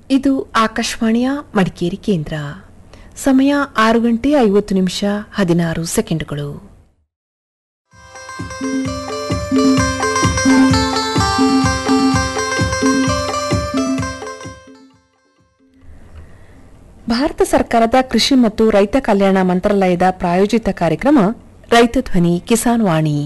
ಇದು ಆಕಾಶವಾಣಿಯ ಮಡಿಕೇರಿ ಕೇಂದ್ರ ಸಮಯ ಆರು ಗಂಟೆ ಐವತ್ತು ನಿಮಿಷ ಹದಿನಾರು ಸೆಕೆಂಡುಗಳು ಭಾರತ ಸರ್ಕಾರದ ಕೃಷಿ ಮತ್ತು ರೈತ ಕಲ್ಯಾಣ ಮಂತ್ರಾಲಯದ ಪ್ರಾಯೋಜಿತ ಕಾರ್ಯಕ್ರಮ ರೈತ ಧ್ವನಿ ಕಿಸಾನ್ ವಾಣಿ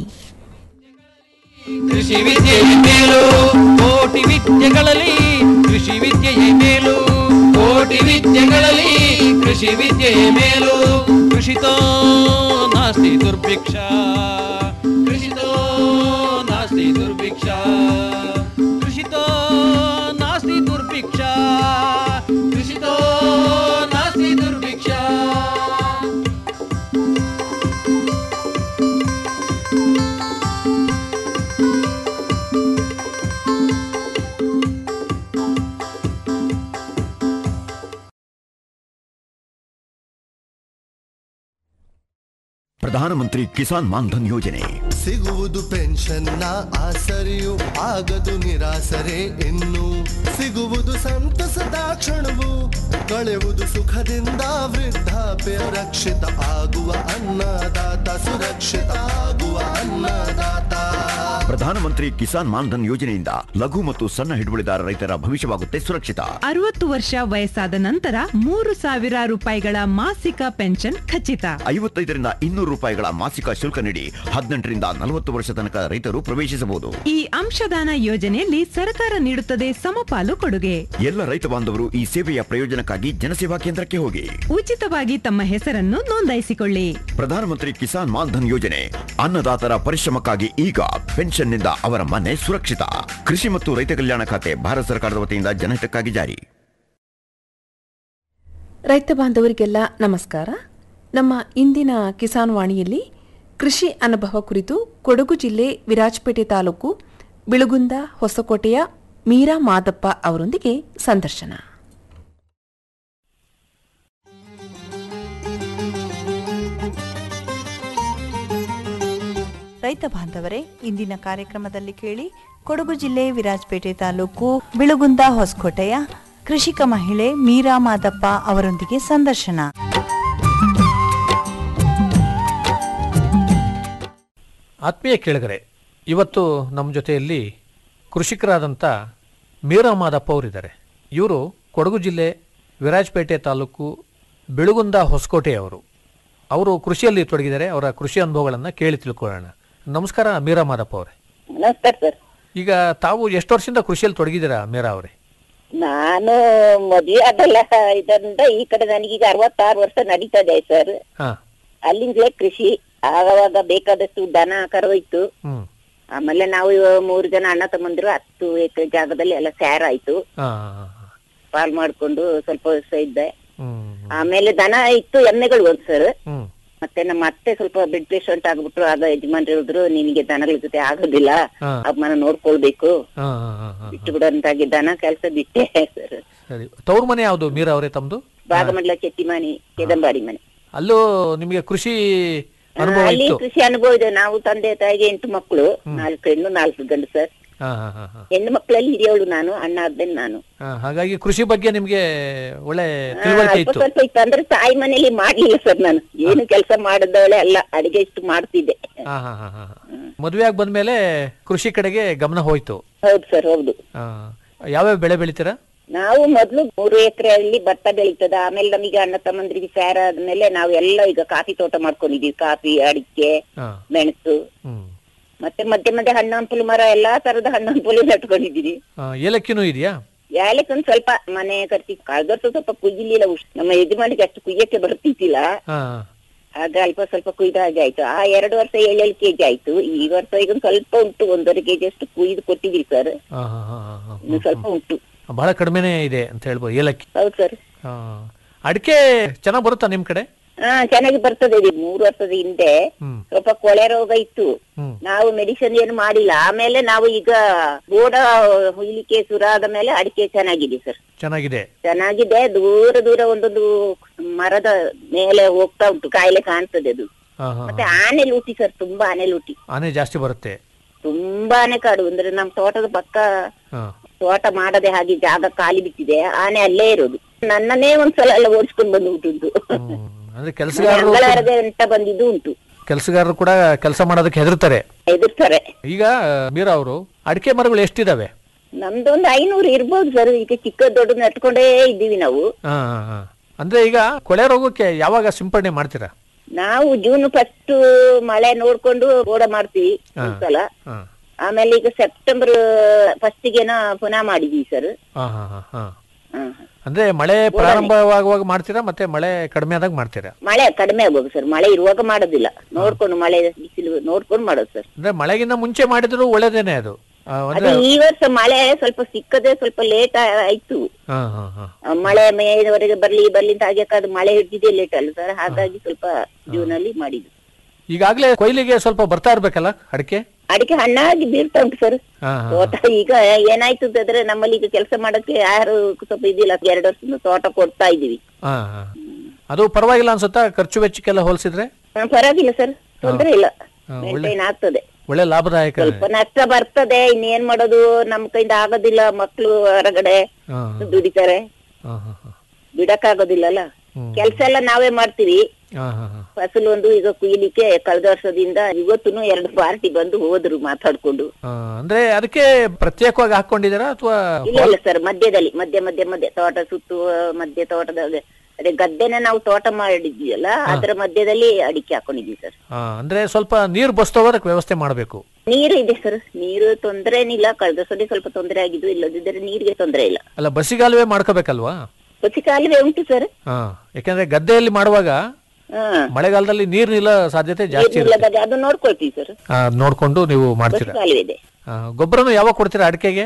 ಕೃಷಿ ವಿದ್ಯೆಯ ಮೇಲು ಕೋಟಿ ವಿದ್ಯೆಗಳಲ್ಲಿ ಕೃಷಿ ವಿದ್ಯೆಯ ಮೇಲು ಕೋಟಿ ವಿದ್ಯೆಗಳಲ್ಲಿ ಕೃಷಿ ವಿದ್ಯೆಯ ಮೇಲು ಕೃಷಿತೋ ನಾಸ್ತಿ ದುರ್ಭಿಕ್ಷ ಕೃಷಿತೋ ನಾಸ್ತಿ ದುರ್ಭಿಕ್ಷ ಕೃಷಿತೋ ನಾಸ್ತಿ ದುರ್ಭಿಕ್ಷ ಕೃಷಿತೋ ನಾಸ್ತಿ ದುರ್ಭಿಕ್ಷ ಪ್ರಧಾನಮಂತ್ರಿ ಕಿಸಾನ್ ಮಾನ್ಧನ್ ಯೋಜನೆ ಸಿಗುವುದು ಪೆನ್ಷನ್ನ ಆಸರೆಯು ಆಗದು ನಿರಾಸರೆ ಇನ್ನು ಸಿಗುವುದು ಸಂತಸದ ಕ್ಷಣವು ಕಳೆಯುವುದು ಸುಖದಿಂದ ವೃದ್ಧಾಪ್ಯ ರಕ್ಷಿತ ಆಗುವ ಅನ್ನದಾತ ಸುರಕ್ಷಿತ ಆಗುವ ಅನ್ನದಾತ ಪ್ರಧಾನಮಂತ್ರಿ ಕಿಸಾನ್ ಮಾನ್ಧನ್ ಯೋಜನೆಯಿಂದ ಲಘು ಮತ್ತು ಸಣ್ಣ ಹಿಡುವಳಿದಾರ ರೈತರ ಭವಿಷ್ಯವಾಗುತ್ತೆ ಸುರಕ್ಷಿತ ಅರವತ್ತು ವರ್ಷ ವಯಸ್ಸಾದ ನಂತರ ಮೂರು ಸಾವಿರ ರೂಪಾಯಿಗಳ ಮಾಸಿಕ ಪೆನ್ಷನ್ ಖಚಿತ ಐವತ್ತೈದರಿಂದ ಇನ್ನೂರು ರೂಪಾಯಿಗಳ ಮಾಸಿಕ ಶುಲ್ಕ ನೀಡಿ ಹದಿನೆಂಟರಿಂದ ನಲವತ್ತು ವರ್ಷ ತನಕ ರೈತರು ಪ್ರವೇಶಿಸಬಹುದು ಈ ಅಂಶದಾನ ಯೋಜನೆಯಲ್ಲಿ ಸರ್ಕಾರ ನೀಡುತ್ತದೆ ಸಮಪಾಲು ಕೊಡುಗೆ ಎಲ್ಲ ರೈತ ಬಾಂಧವರು ಈ ಸೇವೆಯ ಪ್ರಯೋಜನಕ್ಕಾಗಿ ಜನಸೇವಾ ಕೇಂದ್ರಕ್ಕೆ ಹೋಗಿ ಉಚಿತವಾಗಿ ತಮ್ಮ ಹೆಸರನ್ನು ನೋಂದಾಯಿಸಿಕೊಳ್ಳಿ ಪ್ರಧಾನಮಂತ್ರಿ ಕಿಸಾನ್ ಮಾನ್ಧನ್ ಯೋಜನೆ ಅನ್ನದಾತರ ಪರಿಶ್ರಮಕ್ಕಾಗಿ ಈಗ ಪೆನ್ಷನ್ನಿಂದ ಅವರ ಮನೆ ಸುರಕ್ಷಿತ ಕೃಷಿ ಮತ್ತು ರೈತ ಕಲ್ಯಾಣ ಖಾತೆ ಭಾರತ ಸರ್ಕಾರದ ವತಿಯಿಂದ ಜನಹಿತಕ್ಕಾಗಿ ಜಾರಿ ರೈತ ಬಾಂಧವರಿಗೆಲ್ಲ ನಮಸ್ಕಾರ ನಮ್ಮ ಇಂದಿನ ಕಿಸಾನ್ ವಾಣಿಯಲ್ಲಿ ಕೃಷಿ ಅನುಭವ ಕುರಿತು ಕೊಡಗು ಜಿಲ್ಲೆ ವಿರಾಜಪೇಟೆ ತಾಲೂಕು ಬಿಳುಗುಂದ ಹೊಸಕೋಟೆಯ ಮೀರಾ ಮಾದಪ್ಪ ಅವರೊಂದಿಗೆ ಸಂದರ್ಶನ ರೈತ ಬಾಂಧವರೇ ಇಂದಿನ ಕಾರ್ಯಕ್ರಮದಲ್ಲಿ ಕೇಳಿ ಕೊಡಗು ಜಿಲ್ಲೆ ವಿರಾಜಪೇಟೆ ತಾಲೂಕು ಬಿಳುಗುಂದ ಹೊಸಕೋಟೆಯ ಕೃಷಿಕ ಮಹಿಳೆ ಮೀರಾ ಮಾದಪ್ಪ ಅವರೊಂದಿಗೆ ಸಂದರ್ಶನ ಆತ್ಮೀಯ ಕೇಳಿಗರೆ ಇವತ್ತು ನಮ್ಮ ಜೊತೆಯಲ್ಲಿ ಕೃಷಿಕರಾದಂಥ ಮೀರಾ ಮಾದಪ್ಪ ಅವರಿದ್ದಾರೆ ಇವರು ಕೊಡಗು ಜಿಲ್ಲೆ ವಿರಾಜಪೇಟೆ ತಾಲೂಕು ಬೆಳುಗುಂದ ಹೊಸಕೋಟೆಯವರು ಅವರು ಕೃಷಿಯಲ್ಲಿ ತೊಡಗಿದ್ದಾರೆ ಅವರ ಕೃಷಿ ಅನುಭವಗಳನ್ನು ಕೇಳಿ ತಿಳ್ಕೊಳ್ಳೋಣ ನಮಸ್ಕಾರ ಮೀರಾ ಮಾದಪ್ಪ ಅವರೇ ನಮಸ್ಕಾರ ಸರ್ ಈಗ ತಾವು ಎಷ್ಟು ವರ್ಷದಿಂದ ಕೃಷಿಯಲ್ಲಿ ತೊಡಗಿದ್ದೀರಾ ಮೀರಾ ಅವರೇ ನಾನು ಮದುವೆ ಅದಲ್ಲ ಇದರಿಂದ ಈ ಕಡೆ ನನಗೀಗ ಅರವತ್ತಾರು ವರ್ಷ ನಡೀತದೆ ಸರ್ ಹಾಂ ಅಲ್ಲಿಂದಲೇ ಕೃಷಿ ಆವಾಗ ಬೇಕಾದಷ್ಟು ದನ ಕರೋಯ್ತು ಹ್ಞೂ ಆಮೇಲೆ ನಾವು ಇವಾಗ ಮೂರು ಜನ ಅಣ್ಣ ತಮ್ಮಂದಿರು ಹತ್ತು ಎಕರೆ ಜಾಗದಲ್ಲಿ ಎಲ್ಲ ಸ್ಯಾರ್ ಆಯ್ತು ಹಾಂ ಹಾಂ ಪಾಲ್ ಮಾಡ್ಕೊಂಡು ಸ್ವಲ್ಪ ವರ್ಷ ಇದ್ದೆ ಹ್ಞೂ ಆಮೇಲೆ ದನ ಇತ್ತು ಎಮ್ಮೆಗಳು ಒಂದು ಸರ್ ಹ್ಞೂ ಮತ್ತೆ ನಮ್ಮ ಅತ್ತೆ ಸ್ವಲ್ಪ ಬೆಡ್ ಪೇಷಂಟ್ ಆಗ್ಬಿಟ್ರು ಆಗ ಯಜಮಾನ್ರು ಹೇಳಿದ್ರು ನಿನಗೆ ದನಗಳ ಜೊತೆ ಆಗೋದಿಲ್ಲ ಹಾ. ಅಮ್ಮನ ನೋಡ್ಕೊಳ್ಬೇಕು ಹಾಂ ಹಾಂ ಹಾಂ ಹಾಂ ಬಿಟ್ಟು ಬಿಡಂತಾಗಿ ದನ ಕೆಲಸ ಬಿಟ್ಟೆ ಸರ್ ಸರಿ ತವ್ರ ಮನೆ ಯಾವುದು ಮೀರಾ ಅವರೇ ತಮ್ಮದು ಭಾಗಮಂಡಲ ಚೆಟ್ಟಿಮನಿ ಕೆದಂಬಾಡಿ ಮನೆ ಅಲ್ಲೂ ನಿಮಗೆ ಕೃಷಿ ಅನುಭವ ಅಲ್ಲಿ ಇತ್ತು ಕೃಷಿ ಅನುಭವ ಇದೆ ನಾವು ತಂದೆ ತಾಯಿಗೆ ಎಂಟು ಮಕ್ಕಳು ನಾಲ್ಕು ಹೆಣ್ಣು ನಾಲ್ಕು ಗಂಡು ಸರ್ ಹಾಂ ಹಾಂ ಹಾಂ ಹಾಂ ಹೆಣ್ಣು ಮಕ್ಕಳಲ್ಲಿ ಹಿರಿಯವಳು ನಾನು ಅಣ್ಣ ಆದ್ಮೇಲೆ ನಾನು ಹಾ, ಹಾಗಾಗಿ ಕೃಷಿ ಬಗ್ಗೆ ನಿಮ್ಗೆ ಒಳ್ಳೆ ಆ, ತಿಳುವಳಿಕೆ ಅಲ್ಪ ಇತ್ತು ಸ್ವಲ್ಪ ಇತ್ತು ಅಂದ್ರೆ ತಾಯಿ ಮನೇಲಿ ಮಾಡ್ಲಿಲ್ಲ ಸರ್ ನಾನು ಏನು ಕೆಲಸ ಮಾಡದವಳೆ ಅಲ್ಲ ಅಡಿಗೆ ಇಷ್ಟು ಮಾಡ್ತಿದ್ದೆ ಹಾ ಹಾ ಹಾ ಹಾ ಮದುವೆಯಾಗಿ ಬಂದ್ಮೇಲೆ ಕೃಷಿ ಕಡೆಗೆ ಗಮನ ಹೋಯ್ತು ಹೌದು ಸರ್ ಹೌದು ಹಾ ಯಾವ್ಯಾವ ಬೆಳೆ ಬೆಳಿತೀರಾ ನಾವು ಮೊದ್ಲು ಮೂರು ಎಕರೆಯಲ್ಲಿ ಭತ್ತ ಬೆಳೀತದ ಆಮೇಲೆ ನಮಗೆ ಅಣ್ಣ ತಮ್ಮಂದ್ರಿಗೆ ಸ್ಯಾರ ಆದ್ಮೇಲೆ ನಾವು ಎಲ್ಲ ಈಗ ಕಾಫಿ ತೋಟ ಮಾಡ್ಕೊಂಡಿದೀವಿ ಕಾಫಿ ಅಡಿಕೆ ಹಾ ಮೆಣಸು ಹ್ಮ್ ಮತ್ತೆ ಮಧ್ಯೆ ಮಧ್ಯೆ ಹಣ್ಣು ಹಂಪಲು ಮರ ಎಲ್ಲಾ ತರದ ಹಣ್ಣು ಹಂಪಲು ನಟ್ಕೊಂಡಿದೀವಿ ಆ, ಏಲಕ್ಕಿನೂ ಇದೆಯಾ ಯಾಲಕ್ ಒಂದ್ ಸ್ವಲ್ಪ ಮನೆ ಖರ್ಚಿ ಕಳೆದ ವರ್ಷ ಸ್ವಲ್ಪ ಕುಯ್ಲಿಲ್ಲ ಉಷ್- ನಮ್ಮ ಯಜಮಾನಿಗೆ ಅಷ್ಟು ಕುಯ್ಯಕ್ಕೆ ಬರ್ತಿದ್ದಿಲ್ಲ ಹಾ ಆಗ ಅಲ್ಪ ಸ್ವಲ್ಪ ಕುಯ್ದ ಹಾಗೆ ಆಯ್ತು ಆ ಎರಡು ವರ್ಷ ಏಳೇಳು ಕೆಜಿ ಆಯ್ತು ಈ ವರ್ಷ ಈಗ ಒಂದ್ ಸ್ವಲ್ಪ ಉಂಟು ಒಂದೂವರೆ ಕೆಜಿ ಅಷ್ಟು ಕುಯ್ದು ಕೊಟ್ಟಿದ್ದೀವಿ ಸರ್ ಹಾ ಹಾ ಹಾ ಹಾ, ಹಾ ಇನ್ನು ಸ್ವಲ್ಪ ಉಂಟು ಬಹಳ ಕಡಿಮೆನೇ ಇದೆ ಅಂತ ಹೇಳ್ಬೋದು ಏಲಕ್ಕಿ ಹೌದು ಸರ್ ಹಾ ಅಡಿಕೆ ಚೆನ್ನಾಗ್ ಬರುತ್ತಾ ನಿಮ್ ಕಡೆ ಹಾ ಚೆನ್ನಾಗಿ ಬರ್ತದೆ ಇದು ಮೂರು ವರ್ಷದ ಹಿಂದೆ ಹ್ಮ್ ಸ್ವಲ್ಪ ಕೊಳೆ ರೋಗ ಇತ್ತು ಹ್ಮ್ ನಾವು ಮೆಡಿಸಿನ್ ಏನು ಮಾಡಿಲ್ಲ ಆಮೇಲೆ ನಾವು ಈಗ ಗೋಡ ಹುಯ್ಲಿಕ್ಕೆ ಸುರಾದ ಮೇಲೆ ಅಡಿಕೆ ಚೆನ್ನಾಗಿದೆ ಸರ್ ಚೆನ್ನಾಗಿದೆ ಚೆನ್ನಾಗಿದೆ ದೂರ ದೂರ ಒಂದೊಂದು ಮರದ ಮೇಲೆ ಹೋಗ್ತಾ ಉಂಟು ಕಾಯಿಲೆ ಕಾಣ್ತದೆ ಅದು ಹಾ ಹಾ ಮತ್ತೆ ಆನೆ ಲೂಟಿ ಸರ್ ತುಂಬಾ ಆನೆ ಲೂಟಿ ಆನೆ ಜಾಸ್ತಿ ಬರುತ್ತೆ ತುಂಬಾನೇ ಕಾಡು ಅಂದ್ರೆ ನಮ್ ತೋಟದ ಪಕ್ಕ ಹಾ ತೋಟ ಮಾಡದೆ ಹಾಗೆ ಜಾಗ ಖಾಲಿ ಬಿಟ್ಟಿದೆ ಆನೆ ಅಲ್ಲೇ ಇರೋದು ನನ್ನನ್ನೇ ಒಂದ್ಸಲ ಎಲ್ಲ ಓಡಿಸ್ಕೊಂಡು ಬಂದು ಉಂಟು ಹ್ಮ್. ಅಂದ್ರೆ ಕೆಲಸಗಾರರು ಮಂಗಳವಾರದ ಗಂಟ ಬಂದಿದ್ದು ಉಂಟು ಕೆಲಸಗಾರರು ಕೂಡ ಕೆಲಸ ಮಾಡೋದಕ್ಕೆ ಹೆದರ್ತಾರೆ ಎದುರ್ತಾರೆ ಈಗ ಮೀರಾ ಅವರು ಅಡಿಕೆ ಮರಗಳು ಎಷ್ಟಿದಾವೆ ನಮ್ದೊಂದು ಐನೂರು ಇರ್ಬೋದು ಸರ್ ಈಗ ಚಿಕ್ಕ ದೊಡ್ಡ ನಟ್ಕೊಂಡೇ ಇದ್ದೀವಿ ನಾವು ಹಾ ಹಾ, ಹಾ. ಅಂದ್ರೆ ಈಗ ಕೊಳೆ ರೋಗಕ್ಕೆ ಯಾವಾಗ ಸಿಂಪಡಣೆ ಮಾಡ್ತೀರಾ ನಾವು ಜೂನ್ ಫಸ್ಟ್ ಮಳೆ ನೋಡ್ಕೊಂಡು ಗೋಡ ಮಾಡ್ತೀವಿ ಒಂದ್ಸಲ ಹಾ ಆಮೇಲೆ ಈಗ ಸೆಪ್ಟೆಂಬರ್ ಫಸ್ಟಿಗೆನ ಪುನಃ ಮಾಡಿದೀವಿ ಸರ್ ಹಾ ಹಾ ಹಾ ಹಾ ಅಂದ್ರೆ ಮಳೆ ಪ್ರಾರಂಭವಾಗುವಾಗ ಮಾಡ್ತೀರಾ ಮತ್ತೆ ಮಳೆ ಕಡಿಮೆ ಆದಾಗ ಮಾಡ್ತೀರಾ ಮಳೆ ಕಡಿಮೆ ಆಗ್ಬೋದು ಸರ್ ಮಳೆ ಇರುವಾಗ ಮಾಡೋದಿಲ್ಲ ನೋಡ್ಕೊಂಡು ಮಳೆ ಬಿಸಿಲು ನೋಡ್ಕೊಂಡು ಮಾಡೋದು ಸರ್ ಅಂದ್ರೆ ಮಳೆಗಿಂತ ಮುಂಚೆ ಮಾಡಿದ್ರು ಒಳ್ಳೇದೇನೆ ಅದು ಆ, ಅದೇ ಅಂದ್ರೆ ಈ ವರ್ಷ ಮಳೆ ಸ್ವಲ್ಪ ಸಿಕ್ಕದೆ ಸ್ವಲ್ಪ ಲೇಟ್ ಆಯ್ತು ಹಾ ಹಾ ಹಾ ಆ, ಮಳೆ ಮೇವರೆಗೆ ಬರ್ಲಿ ಬರ್ಲಿ ಅಂತ ಹಾಗೆ ಅದು ಮಳೆ ಹಿಡಿದಿದೆ ಲೇಟ್ ಅಲ್ಲ ಸರ್ ಹಾಗಾಗಿ ಸ್ವಲ್ಪ ಜೂನ್ ಅಲ್ಲಿ ಮಾಡಿದ್ದು ಈಗಾಗ್ಲೇ ಕೊಯ್ಲಿಗೆ ಸ್ವಲ್ಪ ಬರ್ತಾ ಇರ್ಬೇಕಲ್ಲ ಅಡಿಕೆ ಅಡಿಕೆ ಹಣ್ಣಾಗಿ ಬೀಳ್ತಾ ಉಂಟು ಸರ್ ಹಾ ಹಾ ತೋಟ ಈಗ ಏನಾಯ್ತು ಅಂತಂದ್ರೆ ನಮ್ಮಲ್ಲಿ ಈಗ ಕೆಲಸ ಮಾಡಕ್ಕೆ ಯಾರು ಸ್ವಲ್ಪ ಇದಿಲ್ಲ ಎರಡು ವರ್ಷದಿಂದ ತೋಟ ಕೊಡ್ತಾ ಇದೀವಿ ಹಾ ಹಾ ಅದು ಪರವಾಗಿಲ್ಲ ಅನ್ಸುತ್ತಾ ಖರ್ಚು ವೆಚ್ಚಕ್ಕೆಲ್ಲ ಹೋಲಿಸಿದ್ರೆ ಹಾ, ಪರವಾಗಿಲ್ಲ ಸರ್ ತೊಂದ್ರೆ ಇಲ್ಲ ಹಾ, ಮೇಂಟೈನ್ ಆಗ್ತದೆ ಒಳ್ಳೆ ಲಾಭದಾಯಕ ಸ್ವಲ್ಪ ನಷ್ಟ ಬರ್ತದೆ ಇನ್ನೇನ್ ಮಾಡೋದು ನಮ್ ಕೈಯಿಂದ ಆಗೋದಿಲ್ಲ ಮಕ್ಳು ಹೊರಗಡೆ ಹಾ ದುಡಿತಾರೆ ಹಾ ಹಾ ಹಾ ಬಿಡಕ್ಕಾಗೋದಿಲ್ಲಲ್ಲ ಕೆಲ್ಸ ಎಲ್ಲ ನಾವೇ ಮಾಡ್ತೀವಿ ಹಾ ಹಾ ಹಾ ಫಸಲು ಒಂದು ಈಗ ಕುಯ್ಲಿಕ್ಕೆ ಕಳೆದ ವರ್ಷದಿಂದ ಇವತ್ತೂ ಎರಡು ಪಾರ್ಟಿ ಬಂದು ಹೋದ್ರು ಮಾತಾಡ್ಕೊಂಡು ಆ, ಅಂದ್ರೆ ಅದಕ್ಕೆ ಪ್ರತ್ಯೇಕವಾಗಿ ಹಾಕೊಂಡಿದ್ದೀರಾ ಅಥವಾ ಇಲ್ಲ ಇಲ್ಲ ಸರ್ ಮಧ್ಯದಲ್ಲಿ ಮಧ್ಯ ಮಧ್ಯ ಮಧ್ಯ ತೋಟ ಸುತ್ತು ಮಧ್ಯ ತೋಟದ ಅದೇ ಗದ್ದೆನ ನಾವು ತೋಟ ಮಾಡಿದ್ವಿಯಲ್ಲ ಅದರ ಮಧ್ಯದಲ್ಲಿ ಅಡಿಕೆ ಹಾಕೊಂಡಿದ್ವಿ ಸರ್ ಅಂದ್ರೆ ಸ್ವಲ್ಪ ನೀರು ಬಸ್ತೋಗೋದಕ್ಕೆ ವ್ಯವಸ್ಥೆ ಮಾಡಬೇಕು ನೀರು ಇದೆ ಸರ್ ನೀರು ತೊಂದ್ರೆ ಏನಿಲ್ಲ ಕಳೆದ ಸಲ ಸ್ವಲ್ಪ ತೊಂದರೆ ಆಗಿದ್ದು ಇಲ್ಲದಿದ್ದರೆ ನೀರಿಗೆ ತೊಂದರೆ ಇಲ್ಲ ಅಲ್ಲ ಬಸಿಗಾಲುವೆ ಮಾಡ್ಕೋಬೇಕಲ್ವಾ ಹೊಸಿ ಕಾಲುವೆ ಉಂಟು ಸರ್ ಹಾ ಯಾಕಂದ್ರೆ ಗದ್ದೆಯಲ್ಲಿ ಮಾಡುವಾಗ ಹಾ ಮಳೆಗಾಲದಲ್ಲಿ ನೀರು ನಿಲ್ಲ ಸಾಧ್ಯತೆ ಜಾಸ್ತಿ ಇರುತ್ತೆ ಇಲ್ಲದಾಗ ಅದು ನೋಡ್ಕೊಳ್ತೀವಿ ಸರ್ ಆ, ನೋಡ್ಕೊಂಡು ನೀವು ಹೊಸಿ ಮಾಡ್ತೀರಾ ಕಾಲುವೆ ಇದೆ ಆ, ಗೊಬ್ಬರನು ಯಾವಾಗ ಕೊಡ್ತೀರಾ ಅಡಿಕೆಗೆ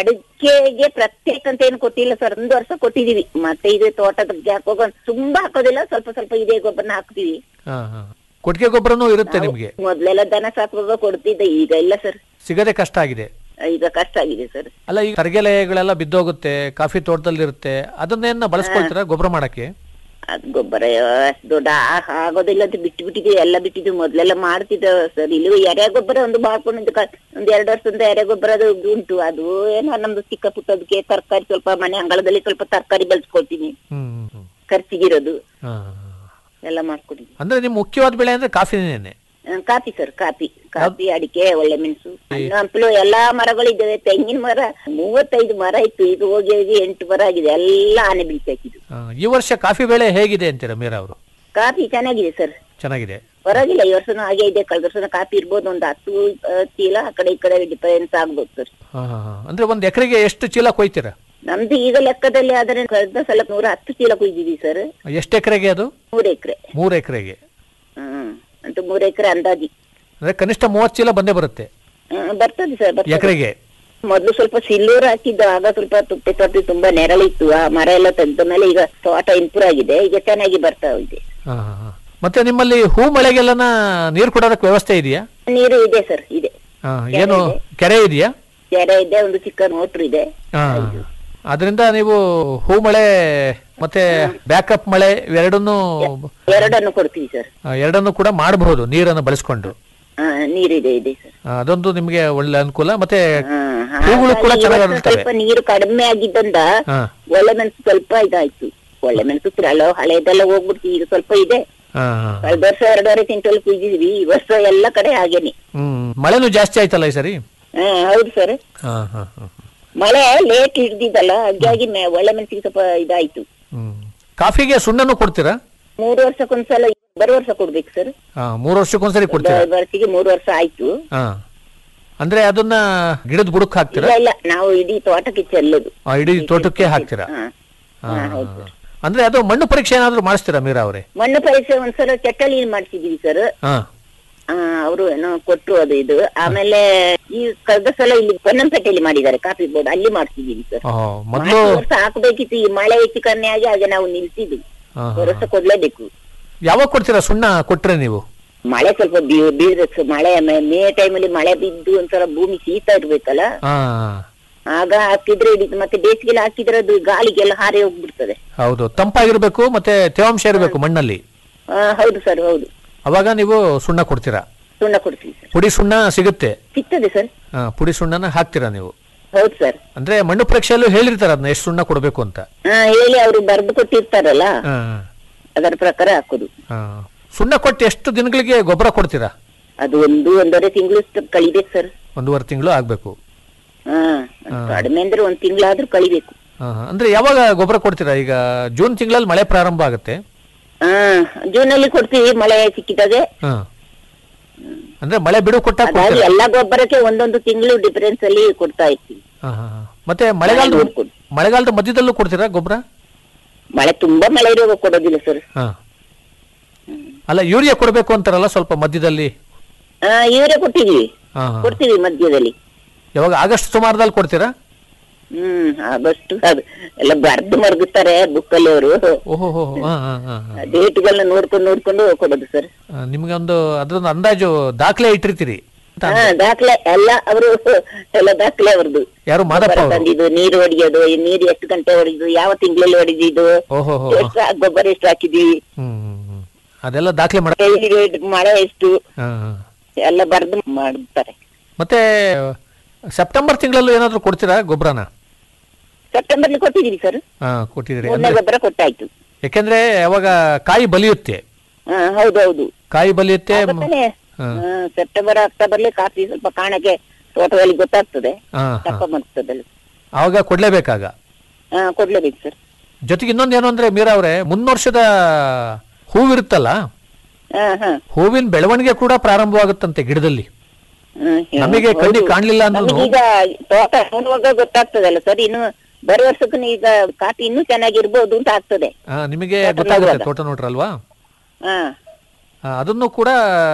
ಅಡಿಕೆಗೆ ಪ್ರತ್ಯೇಕ ಅಂತ ಏನು ಕೊಟ್ಟಿಲ್ಲ ಸರ್ ಒಂದು ವರ್ಷ ಕೊಟ್ಟಿದೀವಿ ಮತ್ತೆ ಇದು ತೋಟದ ಹಾಕುವಾಗ ತುಂಬಾ ಹಾಕೋದಿಲ್ಲ ಸ್ವಲ್ಪ ಸ್ವಲ್ಪ ಇದೇ ಗೊಬ್ಬರನ ಹಾಕ್ತಿವಿ ಹಾ ಹಾ ಕೊಟ್ಟಿಗೆ ಗೊಬ್ಬರನು ಇರುತ್ತೆ ನಿಮ್ಗೆ ಮೊದ್ಲೆಲ್ಲ ದನ ಸಾಕುವಾಗ ಕೊಡ್ತಿದ್ದೆ ಈಗ ಇಲ್ಲ ಸರ್ ಸಿಗದೆ ಕಷ್ಟ ಆಗಿದೆ ಈಗ ಕಷ್ಟ ಆಗಿದೆ ಸರ್ ಅಲ್ಲ ಈ ತರಗೆಲೆಗಳೆಲ್ಲ ಬಿದ್ದೋಗುತ್ತೆ ಕಾಫಿ ತೋಟದಲ್ಲಿ ಇರುತ್ತೆ ಅದನ್ನೇನ ಬಳಸ್ಕೊಳ್ತೀರಾ ಗೊಬ್ಬರ ಮಾಡಕ್ಕೆ ಅದ್ ಗೊಬ್ಬರ ಅಷ್ಟ್ ದೊಡ್ಡ ಆ- ಆಗೋದಿಲ್ಲ ಅಂತ ಬಿಟ್ಟು ಬಿಟ್ಟಿದ್ವಿ ಎಲ್ಲ ಬಿಟ್ಟಿದ್ವಿ ಮೊದ್ಲೆಲ್ಲ ಮಾಡ್ತಿದ್ದ ಸರ್ ಇಲ್ಲಿ ಎರೆ ಗೊಬ್ಬರ ಒಂದು ಮಾಡ್ಕೊಂಡಿದ್ದು ಕ- ಒಂದ್ ಎರಡು ವರ್ಷದಿಂದ ಎರೆ ಗೊಬ್ಬರ ಅದು ಉಂಟು ಅದು ಏನೋ ನಮ್ದು ಚಿಕ್ಕ ಪುಟ್ಟದಕ್ಕೆ ತರಕಾರಿ ಸ್ವಲ್ಪ ಮನೆ ಅಂಗಳದಲ್ಲಿ ಸ್ವಲ್ಪ ತರಕಾರಿ ಬೆಳೆಸ್ಕೊಳ್ತೀನಿ ಹ್ಮ್ ಹ್ಮ್, ಹ್ಮ್ ಖರ್ಚಿಗಿರೋದು ಹಾ, ಎಲ್ಲ ಮಾಡ್ಕೊಂಡಿದ್ವಿ ಅಂದ್ರೆ ನಿಮ್ ಮುಖ್ಯವಾದ ಬೆಳೆ ಅಂದ್ರೆ ಕಾಫಿನೇನೆ ಆ, ಕಾಫಿ ಸರ್ ಕಾಫಿ ಕಾಫಿ ಅಡಿಕೆ ಒಳ್ಳೆ ಮೆಣಸು ಹಣ್ಣು ಹಂಪಲು ಎಲ್ಲಾ ಮರಗಳಿದ್ದಾವೆ ತೆಂಗಿನ ಮರ ಮೂವತ್ತೈದು ಮರ ಇತ್ತು ಈಗ ಹೋಗಿ ಹೋಗಿ ಎಂಟು ಮರ ಆಗಿದೆ ಎಲ್ಲ ಆನೆ ಬೀಳ್ಸಾಕಿದ್ದು ಆ, ಈ ವರ್ಷ ಕಾಫಿ ಬೆಳೆ ಹೇಗಿದೆ ಅಂತೀರಾ ಮೀರಾ ಅವರು ಕಾಫಿ ಚೆನ್ನಾಗಿದೆ ಸರ್ ಚೆನ್ನಾಗಿದೆ ಪರವಾಗಿಲ್ಲ ಈ ವರ್ಷನೂ ಹಾಗೆ ಇದೆ ಕಳೆದ ವರ್ಷನ ಕಾಫಿ ಇರ್ಬೋದು ಒಂದು ಹತ್ತು ಆ, ಚೀಲ ಆ ಕಡೆ ಈ ಕಡೆ ಡಿಫರೆನ್ಸ್ ಆಗ್ಬೋದು ಸರ್ ಹಾ ಹಾ ಹಾ. ಅಂದ್ರೆ ಒಂದ್ ಎಕರೆಗೆ ಎಷ್ಟು ಚೀಲ ಕೊಯ್ತೀರಾ ನಮ್ದು ಈಗ ಲೆಕ್ಕದಲ್ಲಿ ಆದ್ರೆ ಕಳೆದ ಸಲ ನೂರ ಹತ್ತು ಚೀಲ ಕುಯ್ದಿದ್ದೀವಿ ಸರ್ ಎಷ್ಟು ಎಕರೆಗೆ ಅದು ಮೂರು ಎಕರೆ ಮೂರು ಎಕರೆಗೆ ಹ್ಮ್ ಅಂತ ಮೂರು ಎಕರೆ ಅಂದಾಜಿ ಅಂದ್ರೆ ಕನಿಷ್ಠ ಮೂವತ್ತು ಚೀಲ ಬಂದೇ ಬರುತ್ತೆ ಹ್ಮ್, ಬರ್ತದೆ ಸರ್ ಬರ್ತದೆ ಎಕರೆಗೆ ಮೊದ್ಲು ಸ್ವಲ್ಪ ಸಿಲ್ಲೂರ್ ಹಾಕಿದ್ದು ಆಗ ಸ್ವಲ್ಪ ತುಪ್ಪೆ ತೊಟ್ಟಿ ತುಂಬಾ ನೆರಳಿತ್ತು ಆ ಮರ ಎಲ್ಲ ತೆಗೆದ ಮೇಲೆ ಈಗ ತೋಟ ಇಂಪ್ರೂವ್ ಆಗಿದೆ ಈಗ ಚೆನ್ನಾಗಿ ಬರ್ತಾ ಇದೆ ಹಾ ಹಾ ಹಾ. ಮತ್ತೆ ನಿಮ್ಮಲ್ಲಿ ಹೂ ಮಳೆಗೆಲ್ಲನ ನೀರು ಕೊಡೋದಕ್ಕೆ ವ್ಯವಸ್ಥೆ ಇದೆಯಾ ನೀರು ಇದೆ ಸರ್ ಇದೆ ಹಾ, ಏನು ಕೆರೆ ಇದೆಯಾ ಕೆರೆ ಇದೆ ಒಂದು ಚಿಕ್ಕ ಮೋಟ್ರ್ ಇದೆ ಹಾ ಅದರಿಂದ ನೀವು ಹೂ ಮಳೆ ಮತ್ತೆ ಬ್ಯಾಕಪ್ ಮಳೆ ಇವೆರಡನ್ನು ಎರಡನ್ನು ಕೊಡ್ತೀವಿ ಸರ್ ಆ, ಎರಡನ್ನು ಕೂಡ ಮಾಡಬಹುದು ನೀರನ್ನು ಬಳಸ್ಕೊಂಡು ಹಾ ನೀರಿದೆ ಇದೆ ಸರ್ ಆ, ಅದೊಂದು ನಿಮಗೆ ಒಳ್ಳೆ ಅನುಕೂಲ ಮತ್ತೆ ಹಾ, ಹೂಗಳು ಕೂಡ ಹಾಗಾಗಿ ಚೆನ್ನಾಗಿ ಇವತ್ತು ಅರಳ್ತವೆ ಸ್ವಲ್ಪ ನೀರು ಕಡಿಮೆ ಆಗಿದ್ದರಿಂದ ಹಾ ಒಳ್ಳೆ ಮೆಣಸು ಸ್ವಲ್ಪ ಇದಾಯ್ತು ಒಳ್ಳೆ ಮೆಣಸು ಹಲೋ ಹಳೆದೆಲ್ಲ ಹೋಗ್ಬಿಡ್ತು ಈಗ ಸ್ವಲ್ಪ ಇದೆ ಹಾ ಹಾ ಕಳೆದ ವರ್ಷ ಎರಡೂವರೆ ಕ್ವಿಂಟಲ್ ಕುಯ್ದಿದ್ವಿ ಈ ವರ್ಷ ಎಲ್ಲ ಕಡೆ ಹಾಗೇನೆ ಹ್ಮ್ ಮಳೆನೂ ಜಾಸ್ತಿ ಆಯ್ತಲ್ಲ ಈ ಸರಿ ಹಾ ಹೌದು ಸರ್ ಹಾ ಹಾ ಹಾ ಮಳೆ ಲೇಟ್ ಹಿಡ್ದಿದ್ದಲ್ಲ ಹಾಗಾಗಿ ಮೆ- ಒಳ್ಳೆ ಮೆಣಸಿಗೆ ಸ್ವಲ್ಪ ಇದಾಯ್ತು ಹ್ಮ್ ಕಾಫಿಗೆ ಸುಣ್ಣನು ಕೊಡ್ತೀರಾ ಮೂರು ವರ್ಷಕ್ಕೊಂದ್ಸಲ ಬರೋ ವರ್ಷ ಕೊಡ್ಬೇಕು ಸರ್ ಹಾ ಮೂರು ವರ್ಷಕ್ಕೊಂದ್ಸರಿ ಕೊಡ್ತೀರಾ ವರ್ಷಿಗೆ ಮೂರು ವರ್ಷ ಆಯ್ತು ಹಾ ಅಂದ್ರೆ ಅದನ್ನ ಗಿಡದ ಬುಡಕ್ ಹಾಕ್ತೀರಾ ಇಲ್ಲ ಇಲ್ಲ ನಾವು ಇಡೀ ತೋಟಕ್ಕೆ ಚೆಲ್ಲೋದು ಆ, ಇಡೀ ತೋಟಕ್ಕೆ ಹಾಕ್ತೀರಾ ಹಾ. ಹಾ, ಹಾ, ಹೌದು ಸರ್. ಅಂದ್ರೆ ಅದು ಮಣ್ಣು ಪರೀಕ್ಷೆ ಏನಾದ್ರು ಮಾಡಿಸ್ತೀರಾ ಮೀರಾ ಅವರೇ ಮಣ್ಣು ಪರೀಕ್ಷೆ ಒಂದ್ಸಲ ಚಟ್ಟಳಿ ಮಾಡ್ಸಿದೀವಿ ಸರ್ ಹಾ ಅವರು ಏನೋ ಕೊಟ್ರು ಅದು ಇದು ಆಮೇಲೆ ಈ ಕಳೆದ ಸಲ ಇಲ್ಲಿ ಪೊನ್ನಂಪೇಟೆಯಲ್ಲಿ ಮಾಡಿದ್ದಾರೆ ಕಾಫಿ ಬೋರ್ಡ್ ಅಲ್ಲಿ ಮಾಡ್ಸಿದೀವಿ ಸರ್ ಓಹೋ, ಮೊದ್ಲು ವರ್ಷ ಹಾಕ್ಬೇಕಿತ್ತು ಈ ಮಳೆ ಹೆಚ್ಚು ಕಮ್ಮಿ ಆಗಿ ಹಾಗೆ ನಾವು ನಿಲ್ಸಿದ್ವಿ ಹಾ, ಹಾ. ವರ್ಷ ಕೊಡ್ಲೇಬೇಕು ಯಾವಾಗ ಕೊಡ್ತೀರಾ ಸುಣ್ಣ ಕೊಟ್ರೆ ನೀವು ಮಳೆ ಸ್ವಲ್ಪ ಬೀ- ಬೀಳ್ಬೇಕು ಮಳೆ ಮೇ- ಮೇ ಟೈಮಲ್ಲಿ ಮಳೆ ಬಿದ್ದು ಒಂಥರ ಭೂಮಿ ಶೀತ ಇರ್ಬೇಕಲ್ಲ ಹಾ ಆಗ ಹಾಕಿದ್ರೆ ಹಿಡಿತು ಮತ್ತೆ ಬೇಸಿಗೆಲ್ಲ ಹಾಕಿದ್ರೆ ಅದು ಗಾಳಿಗೆಲ್ಲ ಹಾರಿ ಹೋಗ್ಬಿಡ್ತದೆ ಹೌದು ತಂಪಾಗಿರ್ಬೇಕು ಮತ್ತೆ ತೇವಾಂಶ ಇರಬೇಕು ಮಣ್ಣಲ್ಲಿ ಆ, ಹೌದು ಸರ್ ಹೌದು ಅವಾಗ ನೀವು ಸುಣ್ಣ ಕೊಡ್ತೀರಾ ಸುಣ್ಣ ಕೊಡ್ತೀವಿ ಸರ್ ಪುಡಿ ಸುಣ್ಣ ಸಿಗುತ್ತೆ ಸಿಗ್ತದೆ ಸರ್ ಆ, ಪುಡಿ ಸುಣ್ಣನ ಹಾಕ್ತೀರಾ ನೀವು ಹೌದು ಸರ್ ಅಂದ್ರೆ ಮಣ್ಣು ಪರೀಕ್ಷೆಯಲ್ಲೂ ಹೇಳಿರ್ತಾರೆ ಅದನ್ನ ಎಷ್ಟು ಸುಣ್ಣ ಕೊಡಬೇಕು ಅಂತ ಹಾ ಹೇಳಿ ಅವರು ಬರೆದು ಕೊಟ್ಟಿರ್ತಾರಲ್ಲ ಹಾ, ಅದರ ಪ್ರಕಾರ ಹಾಕುದು ಹಾ. ಸುಣ್ಣ ಕೊಟ್ಟು ಎಷ್ಟು ದಿನಗಳಿಗೆ ಗೊಬ್ಬರ ಕೊಡ್ತೀರಾ ಅದು ಒಂದು ಒಂದೂವರೆ ತಿಂಗಳು ಕಳಿಬೇಕು ಸರ್ ಒಂದೂವರೆ ತಿಂಗಳು ಆಗ್ಬೇಕು ಹಾ ಕಡಿಮೆ ಅಂದ್ರೆ ಒಂದ್ ತಿಂಗಳಾದ್ರೂ ಕಳಿಬೇಕು ಹಾ, ಹಾ. ಅಂದ್ರೆ ಯಾವಾಗ ಗೊಬ್ಬರ ಕೊಡ್ತೀರಾ ಈಗ ಜೂನ್ ತಿಂಗಳಲ್ಲಿ ಮಳೆ ಪ್ರಾರಂಭ ಆಗುತ್ತೆ ಹಾ ಜೂನ್ ಅಲ್ಲಿ ಕೊಡ್ತೀವಿ ಮಳೆ ಸಿಕ್ಕಿದಾಗೆ ಹಾ. ಅಂದ್ರೆ ಮಳೆ ಬಿಡು ಕೊಟ್ಟಾಗ ಅದಾಗಿ ಕೊಡ್ತೀರಾ ಎಲ್ಲಾ ಗೊಬ್ಬರಕ್ಕೆ ಒಂದೊಂದು ತಿಂಗಳು ಡಿಫರೆನ್ಸ್ ಅಲ್ಲಿ ಕೊಡ್ತಾ ಇರ್ತೀವಿ ಹಾ, ಹಾ, ಹಾ. ಮತ್ತೆ ಮಳೆಗಾಲದ ನೋಡ್ಕೊಂಡು. ಮಳೆಗಾಲದ ಮಧ್ಯದಲ್ಲೂ ಕೊಡ್ತೀರಾ ಗೊಬ್ಬರ ಮಳೆ ತುಂಬಾ ಮಳೆ ಇರುವಾಗ ಕೊಡೋದಿಲ್ಲ ಸರ್ ಹಾ ಅಲ್ಲ ಯೂರಿಯಾ ಕೊಡಬೇಕು ಅಂತಾರಲ್ಲ ಸ್ವಲ್ಪ ಮಧ್ಯದಲ್ಲಿ ಹಾ ಇವರೇ ಕೊಟ್ಟಿದೀವಿ ಹಾ, ಹಾ. ಕೊಡ್ತೀವಿ ಮಧ್ಯದಲ್ಲಿ ಯಾವಾಗ ಆಗಸ್ಟ್ ಸುಮಾರದಲ್ಲಿ ಕೊಡ್ತೀರಾ ಹ್ಮ್ ಆಗಸ್ಟ್ ಅದು ಎಲ್ಲ ಬರ್ದು ಮರ್ಗುತ್ತಾರೆ ಬುಕ್ಕಲ್ಲಿ ಅವರು ಓಹೋ ಹೋ ಹಾ ಹಾ ಹಾ ಹಾ. ಡೇಟ್ಗಳನ್ನ ನೋಡ್ಕೊಂಡು ನೋಡ್ಕೊಂಡು ಕೊಡೋದು ಸರ್ ಆ, ನಿಮ್ಗೆ ಒಂದು ಅದ್ರೊಂದು ಅಂದಾಜು ದಾಖಲೆ ಇಟ್ಟಿರ್ತೀರಿ ಅಂತ ಹಾ ದಾಖಲೆ ಎಲ್ಲ ಅವರು ಎಲ್ಲ ದಾಖಲೆ ಅವ್ರದ್ದು ಯಾರು ಮಾದಪ್ಪ ಗೊಬ್ಬರ ಅವರು ತಂದಿದ್ದು ನೀರು ಹೊಡಿಯೋದು ಈ ನೀರು ಎಷ್ಟು ಗಂಟೆ ಹೊಡಿದ್ದು ಯಾವ ತಿಂಗಳಲ್ಲಿ ಹೊಡಿದಿದ್ದು ಓಹೋ ಹೋ ಎಷ್ಟು ಹಾ- ಗೊಬ್ಬರ ಎಷ್ಟು ಹಾಕಿದೀವಿ ಹ್ಮ್ ಹ್ಮ್, ಹ್ಮ್. ಅದೆಲ್ಲ ದಾಖಲೆ ಮಾಡ ಹೇಗೆ ಮಳೆ ಎಷ್ಟು ಹಾ, ಹಾ. ಎಲ್ಲ ಬರ್ದು ಮಾಡ್ತಾರೆ ಮತ್ತೆ ಸೆಪ್ಟೆಂಬರ್ ತಿಂಗಳಲ್ಲೂ ಏನಾದ್ರು ಕೊಡ್ತೀರಾ ಗೊಬ್ಬರನ ಸೆಪ್ಟೆಂಬರ್ ಕೊಟ್ಟಿದೀವಿ ಸರ್ ಹಾ ಕೊಟ್ಟಿದ್ದೀರಿ ಮೂರನೇ ಅಂದ್ರೆ ಗೊಬ್ಬರ ಕೊಟ್ಟಾಯ್ತು ಯಾಕೆಂದ್ರೆ ಅವಾಗ ಕಾಯಿ ಬಲಿಯುತ್ತೆ ಹಾ ಹೌದು ಹೌದು ಕಾಯಿ ಬಲಿಯುತ್ತೆ ಮ- ಆಗುತ್ತಾನೆ. ಹಾ. ಹಾ, ಸೆಪ್ಟೆಂಬರ್ ಅಕ್ಟೋಬರ್ಲಿ ಕಾಫಿ ಸ್ವಲ್ಪ ಕಾಣಕ್ಕೆ ತೋಟದಲ್ಲಿ ಗೊತ್ತಾಗ್ತದೆ ಹಾ, ಹಾ. ತಪ್ಪ ಬರ್ತದಲ್ಲ ಅವಾಗ ಕೊಡ್ಲೇಬೇಕಾಗ ಹಾ ಕೊಡ್ಲೇಬೇಕು ಸರ್ ಜೊತೆಗೆ ಇನ್ನೊಂದೇನು ಅಂದ್ರೆ ಮೀರಾ ಅವರೇ ಮುನ್ನೋರ್ಷದ ಹೂವಿರುತ್ತಲ್ಲ ಹಾ ಹಾ ಹೂವಿನ ಬೆಳವಣಿಗೆ ಕೂಡ ಪ್ರಾರಂಭವಾಗುತ್ತಂತೆ ಗಿಡದಲ್ಲಿ ಹ್ಮ್, ಹ್ಮ್. ನಮಗೆ ಹೌದು. ಕಣ್ಣಿಗೆ ಕಾಣ್ಲಿಲ್ಲ ಅಂದ್ರೂನು- ನಮಗೀಗ ತೋಟ ನೋಡುವಾಗ ಗೊತ್ತಾಗ್ತದಲ್ಲ ಸರ್ ಇನ್ನು ಬರೋ ವರ್ಷಕ್ಕೂ ಈಗ ಕಾಫಿ ಇನ್ನೂ ಚೆನ್ನಾಗಿರ್ಬೋದು ಅಂತ ಆಗ್ತದೆ ಆ, ನಿಮಗೆ ತೋಟ ಗೊತ್ತಾಗುತ್ತೆ ನೋಡುವಾಗ. ತೋಟ ನೋಡ್ರಲ್ವಾ ಹಾ ಆ, ಅದನ್ನು ಕೂಡ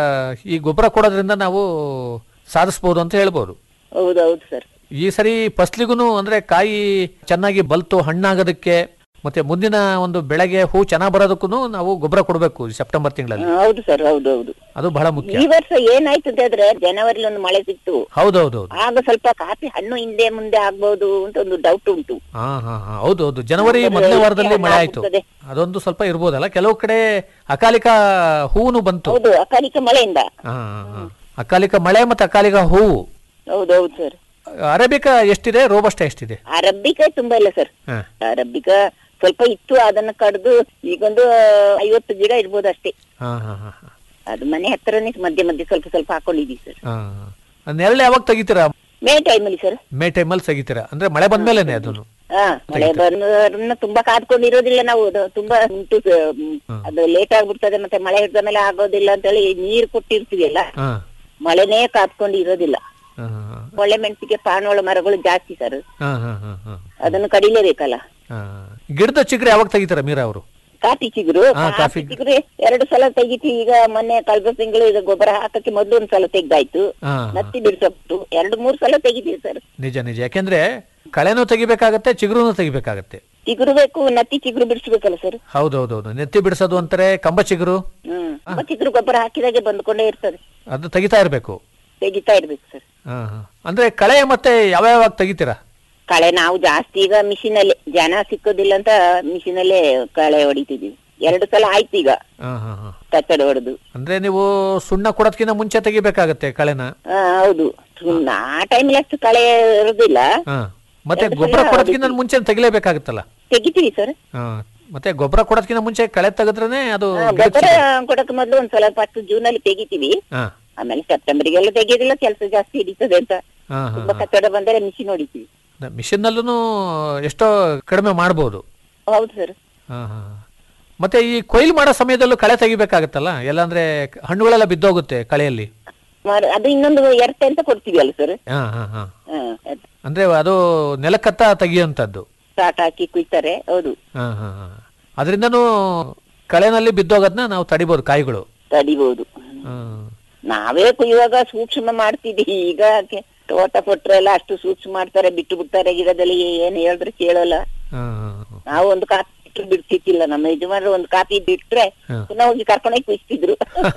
ಈ ಗೊಬ್ಬರ ಕೊಡೋದ್ರಿಂದ ನಾವು ಸಾಧಿಸ್ಬೋದು ಅಂತ ಹೇಳ್ಬೋದು ಹೌದು ಹೌದು ಸರ್ ಈ ಸರಿ ಫಸ್ಲಿಗೂ ಅಂದ್ರೆ ಕಾಯಿ ಚೆನ್ನಾಗಿ ಬಲ್ತು ಹಣ್ಣಾಗೋದಕ್ಕೆ ಮತ್ತೆ ಮುಂದಿನ ಒಂದು ಬೆಳೆಗೆ ಹೂ ಚೆನ್ನಾಗಿ ಬರೋದಕ್ಕೂ ನಾವು ಗೊಬ್ಬರ ಕೊಡಬೇಕು ಸೆಪ್ಟೆಂಬರ್ ತಿಂಗಳಲ್ಲಿ ಹೌದು ಸರ್ ಹೌದು ಹೌದು ಅದು ಬಹಳ ಮುಖ್ಯ ಈ ವರ್ಷ ಏನಾಯ್ತು ಅಂತ ಹೇಳಿದ್ರೆ ಜನವರಿ ಒಂದು ಮಳೆ ಸಿಕ್ತು ಹೌದೌದು ಆಗ ಸ್ವಲ್ಪ ಕಾಫಿ ಹಣ್ಣು ಹಿಂದೆ ಮುಂದೆ ಆಗ್ಬಹುದು ಅಂತ ಒಂದು ಡೌಟ್ ಉಂಟು ಹಾ ಹಾ ಹಾ ಹೌದು ಹೌದು ಜನವರಿ ಅಂದ್ರೆ ಮೊದಲನೇ ವಾರದಲ್ಲಿ ಮಳೆ ಆಯ್ತು ಆಗ್ತದೆ. ಅದೊಂದು ಸ್ವಲ್ಪ ಇರ್ಬೋದಲ್ಲ ಕೆಲವು ಕಡೆ ಅಕಾಲಿಕ ಹೂವು ಬಂತು ಹೌದು ಅಕಾಲಿಕ ಮಳೆಯಿಂದ ಹಾ ಹಾ, ಹಾ. ಅಕಾಲಿಕ ಮಳೆ ಮತ್ತೆ ಅಕಾಲಿಕ ಹೂವು ಹೌದು ಹೌದು ಸರ್ ಅರೇಬಿಕಾ ಎಷ್ಟಿದೆ ರೋಬಸ್ಟ ಎಷ್ಟಿದೆ ಅರಬ್ಬಿಕ ತುಂಬಾ ಇಲ್ಲ ಸರ್ ಹಾ ಅರಬ್ಬಿಕ ಸ್ವಲ್ಪ ಇತ್ತು ಅದನ್ನ ಕಡ್ದು ಈಗೊಂದು ಐವತ್ತು ಗಿಡ ಇರ್ಬೋದು ಅಷ್ಟೇ ಹಾ ಹಾ ಹಾ ಹಾ. ಅದು ಮನೆ ಹತ್ರನೇ ಮಧ್ಯೆ ಮಧ್ಯೆ ಸ್ವಲ್ಪ ಸ್ವಲ್ಪ ಹಾಕೊಂಡಿದೀವಿ ಸರ್ ಹಾ ನೆರಳು ಯಾವಾಗ ತೆಗಿತೀರಾ ಮೇ ಟೈಮಲ್ಲಿ ಸರ್ ಮೇ ಟೈಮಲ್ಲಿ ತೆಗಿತೀರಾ ಅಂದ್ರೆ ಮಳೆ ಬಂದ್ಮೇಲೆನೆ ಅದನ್ನು ಹಾ ಮಳೆ ಬಂದವ್ರನ್ನ ತುಂಬಾ ಕಾದ್ಕೊಂಡಿರೋದಿಲ್ಲ ನಾವು ಅದು ತುಂಬಾ ಉಂಟು ಸ- ಮ್, ಅದು ಲೇಟ್ ಆಗ್ಬಿಡ್ತದೆ ಮತ್ತೆ ಮಳೆ ಹಿಡ್ದ ಮೇಲೆ ಆಗೋದಿಲ್ಲ ಅಂತ ಹೇಳಿ ನೀರ್ ಕೊಟ್ಟಿರ್ತೀವಿ ಅಲ್ಲ ಹಾ ಮಳೆನೇ ಕಾದ್ಕೊಂಡು ಇರೋದಿಲ್ಲ ಹಾ ಹಾ ಒಳ್ಳೆ ಮೆಣಸಿಗೆ ಪಾನೋಳ ಮರಗಳು ಜಾಸ್ತಿ ಸರ್ ಹಾ ಹಾ ಹಾ ಹಾ ಅದನ್ನು ಕಡಿಲೇಬೇಕಲ್ಲ ಹಾ ಗಿಡದ ಚಿಗ್ರೆ ಯಾವಾಗ ತೆಗಿತಾರ ಮೀರಾ ಅವರು ಕಾಫಿ ಚಿಗುರು ಹಾ, ಕಾಫಿ ಕಾಫಿ ಚಿಗುರು ಎರಡು ಸಲ ತೆಗಿತಿ ಈಗ ಮೊನ್ನೆ ಕಳೆದ ತಿಂಗಳು ಈಗ ಗೊಬ್ಬರ ಹಾಕಕ್ಕೆ ಮೊದ್ಲು ಒಂದ್ ಸಲ ತೆಗ್ದಾಯ್ತು ಹಾ ನತ್ತಿ ಬಿಡ್ಸೋದು ಎರಡು ಮೂರ್ ಸಲ ತೆಗಿತೀವಿ ಸರ್ ನಿಜ ನಿಜ ಯಾಕೆಂದ್ರೆ ಕಳೆನೂ ತೆಗಿಬೇಕಾಗತ್ತೆ ಚಿಗುರುನು ತೆಗಿಬೇಕಾಗತ್ತೆ ಚಿಗುರು ಬೇಕು ನತ್ತಿ ಚಿಗುರು ಬಿಡಿಸ್ಬೇಕಲ್ಲ ಸರ್ ಹೌದೌದೌದು ನೆತ್ತಿ ಬಿಡಿಸೋದು ಅಂತಾರೆ ಕಂಬ ಚಿಗುರು ಹ್ಮ್ ತುಂಬಾ ಚಿಗುರು ಗೊಬ್ಬರ ಹಾಕಿದಾಗೆ ಬಂದ್ಕೊಂಡೇ ಇರ್ತದೆ ಅದು ತೆಗಿತಾ ಇರ್ಬೇಕು ತೆಗಿತಾ ಇರ್ಬೇಕು ಸರ್ ಹಾ ಹಾ ಅಂದ್ರೆ ಕಳೆ ಮತ್ತೆ ಯಾವ ಯಾವಾಗ ತೆಗಿತೀರಾ ಕಳೆ ನಾವು ಜಾಸ್ತಿ ಈಗ ಮಿಷಿನ್ ಅಲ್ಲೇ ಜನ ಸಿಕ್ಕೋದಿಲ್ಲ ಅಂತ ಮಿಷಿನ್ ಅಲ್ಲೇ ಕಳೆ ಹೊಡಿತಿದೀವಿ ಎರಡು ಸಲ ಆಯ್ತು ಈಗ ಹಾ ಹಾ ಹಾ ಕಚ್ಚಡ ಹೊಡೆದು ಅಂದ್ರೆ ನೀವು ಸುಣ್ಣ ಕೊಡೋದ್ಕಿಂತ ಮುಂಚೆ ತೆಗಿಬೇಕಾಗತ್ತೆ ಕಳೆನ ಹಾ ಹೌದು ಸುಮ್ನೆ ಆ ಟೈಮಲ್ಲಿ ಅಷ್ಟು ಕಳೆ ಇರೋದಿಲ್ಲ ಹಾ ಮತ್ತೆ ಎರಡು ಗೊಬ್ಬರ ಸಲ ಕೊಡೋದ್ಕಿಂತ ಹೊಡಿತೀವಿ. ಮುಂಚೆ ತೆಗಿಲೇಬೇಕಾಗತ್ತಲ್ಲ ತೆಗಿತೀವಿ ಸರ್ ಹಾ ಮತ್ತೆ ಗೊಬ್ಬರ ಕೊಡೋದ್ಕಿಂತ ಮುಂಚೆ ಕಳೆ ತೆಗೆದ್ರೇನೆ ಅದು ಹಾ, ಗಿಡಕ್ಕೆ ಗೊಬ್ಬರ ಸಿಗೋದು. ಕೊಡಕ್ಕೆ ಮೊದಲು ಒಂದ್ ಸ್ವಲ್ಪ ಫಸ್ಟ್ ಜೂನ್ ಅಲ್ಲಿ ತೆಗಿತೀವಿ ಹಾ ಆಮೇಲೆ ಸೆಪ್ಟೆಂಬರ್ಗೆಲ್ಲ ತೆಗಿಯೋದಿಲ್ಲ ಕೆಲಸ ಜಾಸ್ತಿ ಹಿಡಿತದೆ ಅಂತ ಹಾ ಹಾ ತುಂಬಾ ಕಟ್ಟಡ ಬಂದರೆ ಮಿಷಿನ್ ಹೊಡಿತೀವಿ ಮಿಷನ್ ನಲ್ಲೂ ಎಷ್ಟೋ ಕಡಿಮೆ ಮಾಡ್ಬೋದು ಹೌದು ಸರ್ ಹಾ ಹಾ ಮತ್ತೆ ಈ ಕೊಯ್ಲು ಮಾಡೋ ಸಮಯದಲ್ಲೂ ಕಳೆ ತೆಗಿಬೇಕಾಗತ್ತಲ್ಲ ಎಲ್ಲಾಂದ್ರೆ ಹಣ್ಣುಗಳೆಲ್ಲ ಬಿದ್ದೋಗುತ್ತೆ ಕಳೆಯಲ್ಲಿ ಮರ- ಅದು ಇನ್ನೊಂದು ಎರಟೆ ಅಂತ ಕೊಡ್ತೀವಿ ಅಲ್ಲ ಸರ್ ಹಾ ಹಾ ಹಾ ಅಂದ್ರೆ ಅದು ನೆಲಕ್ಕತ್ತ ತೆಗಿಯುವಂಥದ್ದು ಸ್ಟಾರ್ಟ್ ಹಾಕಿ ಕುಯ್ತಾರೆ ಹೌದು ಹಾ ಹಾ ಹಾ ಅದರಿಂದನೂ ಕಳೆನಲ್ಲಿ ಬಿದ್ದೋಗೋದನ್ನ ನಾವು ತಡಿಬೋದು ಕಾಯಿಗಳು ತಡಿಬಹುದು ಹಾ ನಾವೇ ಕುಯ್ಯುವಾಗ ಸೂಕ್ಷ್ಮ ಮಾಡ್ತಿದ್ವಿ ಈಗ ಕೆ- ತೋಟ ಕೊಟ್ರೆ ಎಲ್ಲ ಅಷ್ಟು ಸೂಕ್ಷ್ಮ ಮಾಡ್ತಾರೆ ಬಿಟ್ಟು ಬಿಡ್ತಾರೆ ಗಿಡದಲ್ಲಿ ಏನ್ ಹೇಳಿದ್ರೆ ಕೇಳಲ್ಲ ಹಾ ಹಾ ಹಾ. ನಾವು ಒಂದು ಕಾಪಿ ಬಿಟ್ರು ಬಿಡ್ತಿದ್ದಿಲ್ಲ ನಮ್ಮ ಯಜಮಾನರು ಒಂದು ಕಾಪಿ ಬಿಟ್ರೆ ಹಾ. ಪುನಃ ಹೋಗಿ ಕರ್ಕೊಂಡೋಗಿ ಕುಯ್ತಿದ್ರು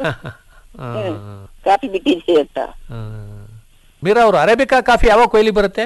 ಹಾ, ಕಾಪಿ ಬಿಟ್ಟಿದ್ವಿ ಅಂತ ಹಾ. ಮೀರಾ ಅವರು ಅರೇಬಿಕಾ ಕಾಫಿ ಯಾವಾಗ ಕೊಯ್ಲಿ ಬರುತ್ತೆ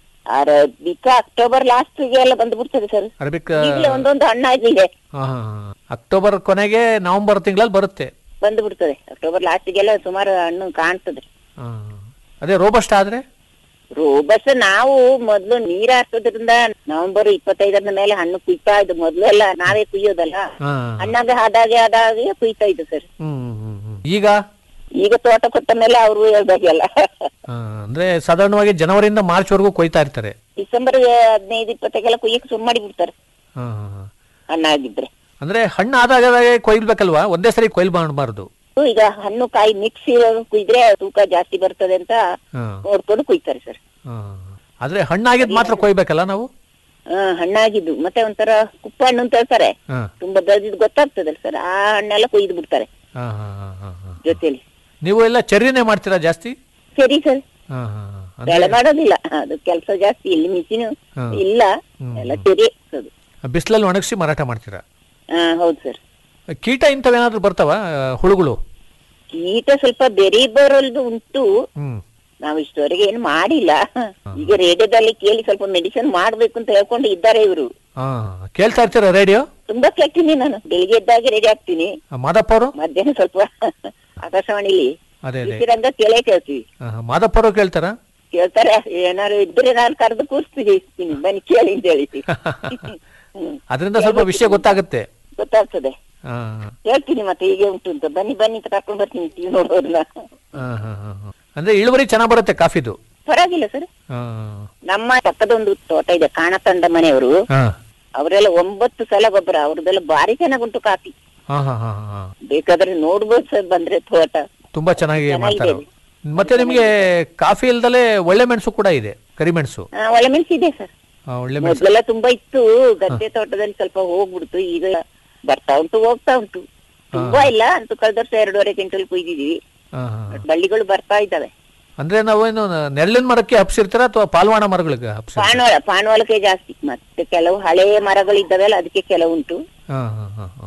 ಅರಬಿಕ ಅಕ್ಟೋಬರ್ ಲಾಸ್ಟ್ ಗೆ ಎಲ್ಲ ಬಂದು ಬಿಡ್ತದೆ ಸರ್ ಅರೇಬಿಕ್ ಈಗಲೇ ಒಂದೊಂದು ಹಣ್ಣಾಗಿದೆ ಹಾ, ಹಾ, ಹಾ. ಅಕ್ಟೋಬರ್ ಕೊನೆಗೆ ನವೆಂಬರ್ ತಿಂಗಳಲ್ಲಿ ಬರುತ್ತೆ ಬಂದು ಬಿಡ್ತದೆ ಅಕ್ಟೋಬರ್ ಲಾಸ್ಟ್ ಗೆಲ್ಲ ಸುಮಾರು ಹಣ್ಣು ಕಾಣ್ತದೆ ಹಾ. ಅದೇ ರೋಬಸ್ಟ್ ಆದ್ರೆ ರೋಬಸ್ ನಾವು ಮೊದ್ಲು ನೀರ್ ಹಾಕೋದ್ರಿಂದ ನವೆಂಬರ್ ಇಪ್ಪತ್ತೈದರ ಮೇಲೆ ಹಣ್ಣು ಕುಯ್ತಾ ಇದ್ದು ಮೊದ್ಲು ಎಲ್ಲ ನಾವೇ ಕುಯ್ಯೋದಲ್ಲ ಹಾ ಹಣ್ಣಾಗ ಆದಾಗೆ ಆದಾಗೆ ಕುಯ್ತಾ ಇದ್ದು ಸರ್ ಹ್ಮ್ ಹ್ಮ್, ಹ್ಮ್. ಈಗ ಈಗ ತೋಟ ಕೊಟ್ಟ ಮೇಲೆ ಅವರು ಹೇಳ್ದಾಗೆಲ್ಲ ಆ, ಅಂದ್ರೆ ಸಾಧಾರಣವಾಗಿ ಜನವರಿಯಿಂದ ಮಾರ್ಚ್ ವರೆಗೂ ಕೊಯ್ತಾ ಇರ್ತಾರೆ ಡಿಸೆಂಬರ್ ಹದಿನೈದು ಇಪ್ಪತ್ತಕ್ಕೆಲ್ಲ ಕುಯ್ಯಕ್ಕೆ ಶುರು ಮಾಡಿ ಬಿಡ್ತಾರೆ ಹಾ, ಹಾ, ಹಾ. ಹಣ್ಣಾಗಿದ್ರೆ ಅಂದ್ರೆ ಹಣ್ಣು ಆದಾಗದಾಗೆ ಕೊಯ್ಲ್ಬೇಕಲ್ವಾ ಒಂದೇ ಸರಿ ಕೊಯ್ಲ್ ಮಾಡಬಾರ್ದು ಈಗ ಹಣ್ಣು ಕಾಯಿ ಮಿಕ್ಸ್ ಕುಯ್ದ್ರೆ ತೂಕ ಜಾಸ್ತಿ ಬರ್ತದೆ ಅಂತ ಹಾ ನೋಡ್ಕೊಂಡು ಕುಯ್ತಾರೆ ಸರ್ ಹಾ. ಆದ್ರೆ ಹಣ್ಣಾಗಿದ್ ಮಾತ್ರ ಕೊಯ್ಬೇಕಲ್ಲ ನಾವು ಹಾ ಹಣ್ಣಾಗಿದ್ದು ಮತ್ತೆ ಒಂಥರ ಕುಪ್ಪ ಹಣ್ಣು ಅಂತ ಹೇಳ್ತಾರೆ ಹಾ ತುಂಬಾ ಬೆಳೆದಿದ್ದು ಗೊತ್ತಾಗ್ತದಲ್ಲ ಸರ್ ಆ ಹಣ್ಣೆಲ್ಲ ಕೊಯ್ದು ಬಿಡ್ತಾರೆ ಹಾ, ಹಾ, ಹಾ, ಹಾ, ಹಾ. ಜೊತೆಲಿ ನೀವು ಎಲ್ಲ ಚರ್ರಿನೇ ಮಾಡ್ತೀರಾ ಜಾಸ್ತಿ ಸರಿ ಸರ್ ಹಾ, ಹಾ, ಹಾ. ಬೆಳೆ ಅಂದ್ರೆ ಮಾಡೋದಿಲ್ಲ ಅದು ಕೆಲಸ ಜಾಸ್ತಿ ಇಲ್ಲಿ ಮಿಷಿನ್ ಹಾ. ಇಲ್ಲ ಹ್ಮ್. ಎಲ್ಲ ತೆರೆ ಅದು ಬಿಸಿಲಲ್ಲಿ ಒಣಗಿಸಿ ಮಾರಾಟ ಮಾಡ್ತೀರಾ ಹಾ ಹೌದು ಸರ್ ಕೀಟ ಇಂಥವೇನಾದ್ರೂ ಬರ್ತಾವ ಹುಳುಗಳು ಕೀಟ ಸ್ವಲ್ಪ ಬೆರಿ ಬರೋದು ಉಂಟು ಹ್ಮ್ ನಾವು ಇಷ್ಟವರೆಗೆ ಏನು ಮಾಡಿಲ್ಲ ಈಗ ರೇಡಿಯೋದಲ್ಲಿ ಕೇಳಿ ಸ್ವಲ್ಪ ಮೆಡಿಸಿನ್ ಮಾಡ್ಬೇಕು ಅಂತ ಹೇಳ್ಕೊಂಡು ಇದ್ದಾರೆ ಇವರು ಹಾ ಕೇಳ್ತಾ ಇರ್ತೀರಾ ರೇಡಿಯೋ ತುಂಬಾ ಕೇಳ್ತೀನಿ ನಾನು ಬೆಳಿಗ್ಗೆ ಎದ್ದಾಗೆ ರೆಡಿ ಆಗ್ತೀನಿ ಮಾದಪ್ಪ ಅವರು ಮಧ್ಯಾಹ್ನ ಸ್ವಲ್ಪ ಆಕಾಶವಾಣಿಲಿ ಅದೇ ಅದೇ ಕೃಷಿ ರಂಗ ಕೇಳೇ ಕೇಳ್ತೀವಿ ಹಾ, ಹಾ. ಮಾದಪ್ಪ ಅವರು ಕೇಳ್ತಾರಾ ಕೇಳ್ತಾರೆ ಏನಾದ್ರು ಇದ್ರೆ ನಾನು ಕರೆದು ಕೂರಿಸ್ತೀನಿ ಇರ್ತೀನಿ ಬನ್ನಿ ಕೇಳಿ ಅಂತ ಹೇಳಿ ಹ್ಮ್. ಅದರಿಂದ ಸ್ವಲ್ಪ ವಿಷಯ ಗೊತ್ತಾಗುತ್ತೆ ಗೊತ್ತಾಗ್ತದೆ ಹಾ ಹೇಳ್ತೀನಿ ಮತ್ತೆ ಹೀಗೆ ಉಂಟು ಅಂತ ಬನ್ನಿ ಬನ್ನಿ ಅಂತ ಕರ್ಕೊಂಡು ಬರ್ತೀನಿ ಟಿವಿ ನೋಡೋರ್ನ ಹಾ, ಹಾ, ಹಾ, ಹಾ. ಅಂದ್ರೆ ಇಳುವರಿ ಚೆನ್ನಾಗ್ ಬರುತ್ತೆ ಕಾಫಿದು ಪರವಾಗಿಲ್ಲ ಸರ್ ಹಾ ನಮ್ಮ ಪಕ್ಕದೊಂದು ತೋಟ ಇದೆ ಕಾಣತಂಡ ಮನೆಯವರು ಹಾ ಅವರೆಲ್ಲ ಒಂಬತ್ತು ಸಲ ಗೊಬ್ಬರ ಅವ್ರದ್ದೆಲ್ಲ ಭಾರಿ ಚೆನ್ನಾಗುಂಟು ಕಾಫಿ ಹಾ ಹಾ ಹಾ ಹಾ ಬೇಕಾದ್ರೆ ನೋಡ್ಬೋದು ಸರ್ ಬಂದ್ರೆ ತೋಟ ತುಂಬಾ ಚೆನ್ನಾಗಿ ಚೆನ್ನಾಗಿದೆ ಮಾಡ್ತಾರೆ ಅವ್ರು. ಮತ್ತೆ ನಿಮಗೆ ಕಾಫಿ ಇಲ್ದಲೆ ಒಳ್ಳೆ ಮೆಣಸು ಕೂಡ ಇದೆ ಕರಿಮೆಣಸು ಆ, ಒಳ್ಳೆ ಮೆಣಸು ಇದೆ ಸರ್ ಆ, ಒಳ್ಳೆ ಮೆಣಸು ಮೊದ್ಲೆಲ್ಲ ತುಂಬಾ ಇತ್ತು ಗದ್ದೆ ತೋಟದಲ್ಲಿ ಸ್ವಲ್ಪ ಹೋಗ್ಬಿಡ್ತು ಈಗ ಬರ್ತಾ ಉಂಟು ಹೋಗ್ತಾ ಉಂಟು ತುಂಬಾ ಇಲ್ಲ ಅಂತೂ ಕಳೆದ ವರ್ಷ ಎರಡೂವರೆ ಕ್ವಿಂಟಲ್ ಕುಯ್ದಿದೀವಿ ಹಾ, ಹಾ. ಬಳ್ಳಿಗಳು ಬರ್ತಾ ಇದ್ದಾವೆ ಅಂದ್ರೆ ನಾವೇನು ನೆರಳಿನ ಮರಕ್ಕೆ ಹಬ್ಸಿರ್ತೀರಾ ಅಥವಾ ಪಾಲ್ವಾಣ ಮರಗಳಿಗೆ ಹಬ್ಸಿರ್ತೀರಾ ಪಾನವಳ ಪಾನವಳಕ್ಕೆ ಜಾಸ್ತಿ ಮತ್ತೆ ಕೆಲವು ಹಳೆ ಮರಗಳು ಇದ್ದಾವಲ್ಲ ಅದಕ್ಕೆ ಕೆಲವು ಉಂಟು ಹಾ ಹಾ ಹಾ ಹಾ.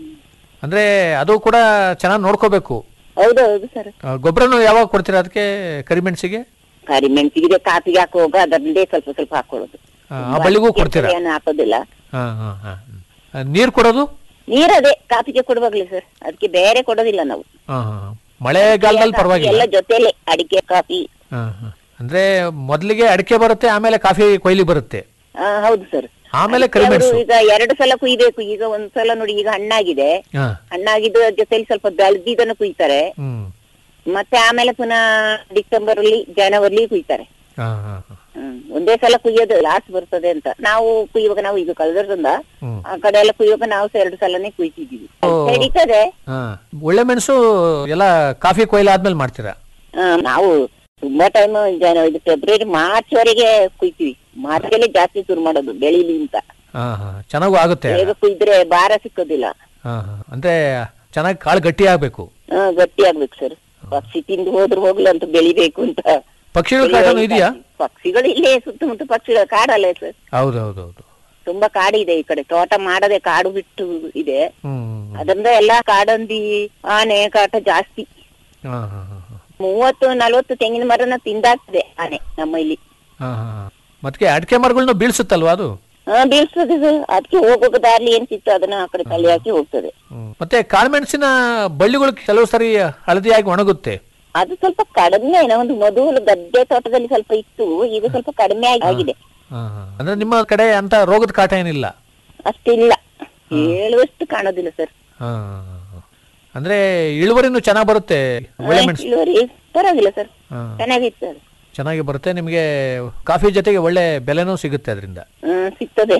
ಅಂದ್ರೆ ಅದು ಕೂಡ ಚೆನ್ನಾಗಿ ನೋಡ್ಕೋಬೇಕು ಹೌದೌದು ಸರ್ ಆ, ಗೊಬ್ಬರನು ಯಾವಾಗ ಕೊಡ್ತೀರಾ ಅದಕ್ಕೆ ಕರಿಮೆಣಸಿಗೆ ಕರಿಮೆಣಸಿಗೆ ಕಾಫಿಗೆ ಹಾಕುವಾಗ ಅದರಲ್ಲೇ ಸ್ವಲ್ಪ ಸ್ವಲ್ಪ ಹಾಕೊಳ್ಳೋದು ಆ, ಆ ಬಳ್ಳಿಗೂ ಕೊಡ್ತೀರಾ ಏನು ಹಾಕೋದಿಲ್ಲ ಹಾ ಹಾ ಹಾ ಆ, ನೀರ್ ಕೊಡೋದು ನೀರದೇ ಕಾಫಿಗೆ ಕೊಡುವಾಗ್ಲೇ ಸರ್ ಅದಕ್ಕೆ ಬೇರೆ ಕೊಡೋದಿಲ್ಲ ನಾವು ಹಾ ಹಾ ಹಾ. ಮಳೆಗಾಲದಲ್ಲಿ ಪರವಾಗಿಲ್ಲ ಎಲ್ಲ ಜೊತೆಲೆ ಅಡಿಕೆ ಕಾಫಿ ಹಾ ಹಾ. ಅಂದ್ರೆ ಮೊದಲಿಗೆ ಅಡಿಕೆ ಬರುತ್ತೆ ಆಮೇಲೆ ಕಾಫಿ ಕೊಯ್ಲಿ ಬರುತ್ತೆ ಆ, ಹೌದು ಸರ್ ಆಮೇಲೆ ಅದಕ್ಕೆ ಅವ್ರು ಕರಿಮೆಣಸು ಈಗ ಎರಡು ಸಲ ಕುಯ್ಬೇಕು ಈಗ ಒಂದ್ ಸಲ ನೋಡಿ ಈಗ ಹಣ್ಣಾಗಿದೆ ಹಾ ಹಣ್ಣಾಗಿದ್ದು ಜೊತೆಲಿ ಸ್ವಲ್ಪ ಬೆಳೆದಿದ್ದನ್ನು ಕುಯ್ತಾರೆ ಹ್ಮ್ ಮತ್ತೆ ಆಮೇಲೆ ಪುನಃ ಡಿಸೆಂಬರ್ ಅಲ್ಲಿ ಜನವರಿ ಕುಯ್ತಾರೆ ಹಾ ಹಾ ಹಾ. ಹ್ಮ್. ಒಂದೇ ಸಲ ಕುಯ್ಯೋದು ಲಾಸ್ಟ್ ಬರ್ತದೆ ಅಂತ ನಾವು ಕುಯ್ಯುವಾಗ ನಾವು ಈಗ ಕಳೆದ್ರಿಂದ ಹ್ಮ್. ಆ ಕಡೆ ಎಲ್ಲ ಕುಯ್ಯುವಾಗ ನಾವು ಸಹ ಎರಡು ಸಲನೇ ಕುಯ್ತಿದ್ದೀವಿ ಓ. ನಡೀತದೆ ಹಾ ಒಳ್ಳೆ ಮೆಣಸು ಎಲ್ಲ ಕಾಫಿ ಕೊಯ್ಲಾದ್ಮೇಲೆ ಮಾಡ್ತೀರಾ ಆ, ನಾವು ತುಂಬಾ ಟೈಮ್ ಇದು ಫೆಬ್ರವರಿ ಮಾರ್ಚ್ ವರೆಗೆ ಕುಯ್ತೀವಿ ಮಾರ್ಚ್ ಅಲ್ಲಿ ಜಾಸ್ತಿ ಶುರು ಮಾಡೋದು ಬೆಳಿಲಿ ಅಂತ ಹಾ ಹಾ ಚೆನ್ನಾಗೂ ಆಗುತ್ತೆ ಬೇಗ ಕುಯ್ದ್ರೆ ಭಾರ ಸಿಕ್ಕೋದಿಲ್ಲ ಹಾ ಹಾ ಅಂದ್ರೆ ಚೆನ್ನಾಗಿ ಕಾಳು ಗಟ್ಟಿ ಆಗ್ಬೇಕು ಆ, ಗಟ್ಟಿ ಆಗ್ಬೇಕು ಸರ್ ಪಕ್ಷಿ ತಿಂದು ಹೋದ್ರು ಹೋಗ್ಲಿ ಅಂತ ಬೆಳಿಬೇಕು ಅಂತ ಪಕ್ಷಿಗಳ ಕಾಟನು ಇದೆಯಾ ಪಕ್ಷಿಗಳು ಇಲ್ಲೇ ಸುತ್ತಮುತ್ತ ಪಕ್ಷಿಗಳ ಕಾಡಲ್ಲ ಸರ್ ಹೌದು ಹೌದು ಹೌದು ತುಂಬಾ ಕಾಡಿದೆ ಈ ಕಡೆ ತೋಟ ಮಾಡದೆ ಕಾಡು ಬಿಟ್ಟು ಇದೆ ಹ್ಮ್ ಅದರಿಂದ ಎಲ್ಲಾ ಕಾಡಂದಿ ಆನೆ ಕಾಟ ಜಾಸ್ತಿ ಹಾ ಹಾ ಹಾ ಹಾ. ಮೂವತ್ತು ನಲ್ವತ್ತು ತೆಂಗಿನ ಮರನ ತಿಂದಾಕ್ತದೆ ಆನೆ ನಮ್ಮ ಇಲ್ಲಿ ಹಾ ಹಾ ಹಾ. ಮತ್ತೆ ಅಡಿಕೆ ಮರಗಳನ್ನ ಬೀಳ್ಸುತ್ತಲ್ವಾ ಅದು ಹಾ ಬೀಳ್ಸ್ತದೆ ಸರ್ ಅದಕ್ಕೆ ಹೋಗುವ ದಾರಿ ಏನ್ ಸಿಕ್ತು ಅದನ್ನ ಆ ಕಡೆ ತಲೆ ಹಾಕಿ ಹೋಗ್ತದೆ ಹ್ಮ್. ಮತ್ತೆ ಕಾಳುಮೆಣಸಿನ ಬಳ್ಳಿಗಳು ಕೆಲವು ಸರಿ ಹಳದಿಯಾಗಿ ಒಣಗುತ್ತೆ ಅದು ಸ್ವಲ್ಪ ಕಡಿಮೆ ಒಂದು ಮೊದಲು ಗದ್ದೆ ತೋಟದಲ್ಲಿ ಸ್ವಲ್ಪ ಇತ್ತು ಈಗ ಸ್ವಲ್ಪ ಕಡಿಮೆ ಆಗಿ- ಆಗಿದೆ ಹಾ, ಹಾ. ಅಂದ್ರೆ ನಿಮ್ಮ ಕಡೆ ಅಂತ ರೋಗದ ಕಾಟ ಏನಿಲ್ಲ ಅಷ್ಟಿಲ್ಲ ಹೇಳುವಷ್ಟು ಕಾಣೋದಿಲ್ಲ ಸರ್ ಹಾ, ಹಾ, ಹಾ. ಅಂದ್ರೆ ಇಳುವರಿನೂ ಚೆನ್ನಾಗಿ ಬರುತ್ತೆ ಒಳ್ಳೆ ಮೆಣಸು ಇಳುವರಿ ಪರವಾಗಿಲ್ಲ ಸರ್ ಹಾ. ಚೆನ್ನಾಗಿತ್ತು ಅದು ಚೆನ್ನಾಗಿ ಬರುತ್ತೆ ನಿಮಗೆ ಕಾಫಿ ಜೊತೆಗೆ ಒಳ್ಳೆ ಬೆಲೆನೂ ಸಿಗುತ್ತೆ ಅದರಿಂದ ಹ್ಮ್ ಸಿಗ್ತದೆ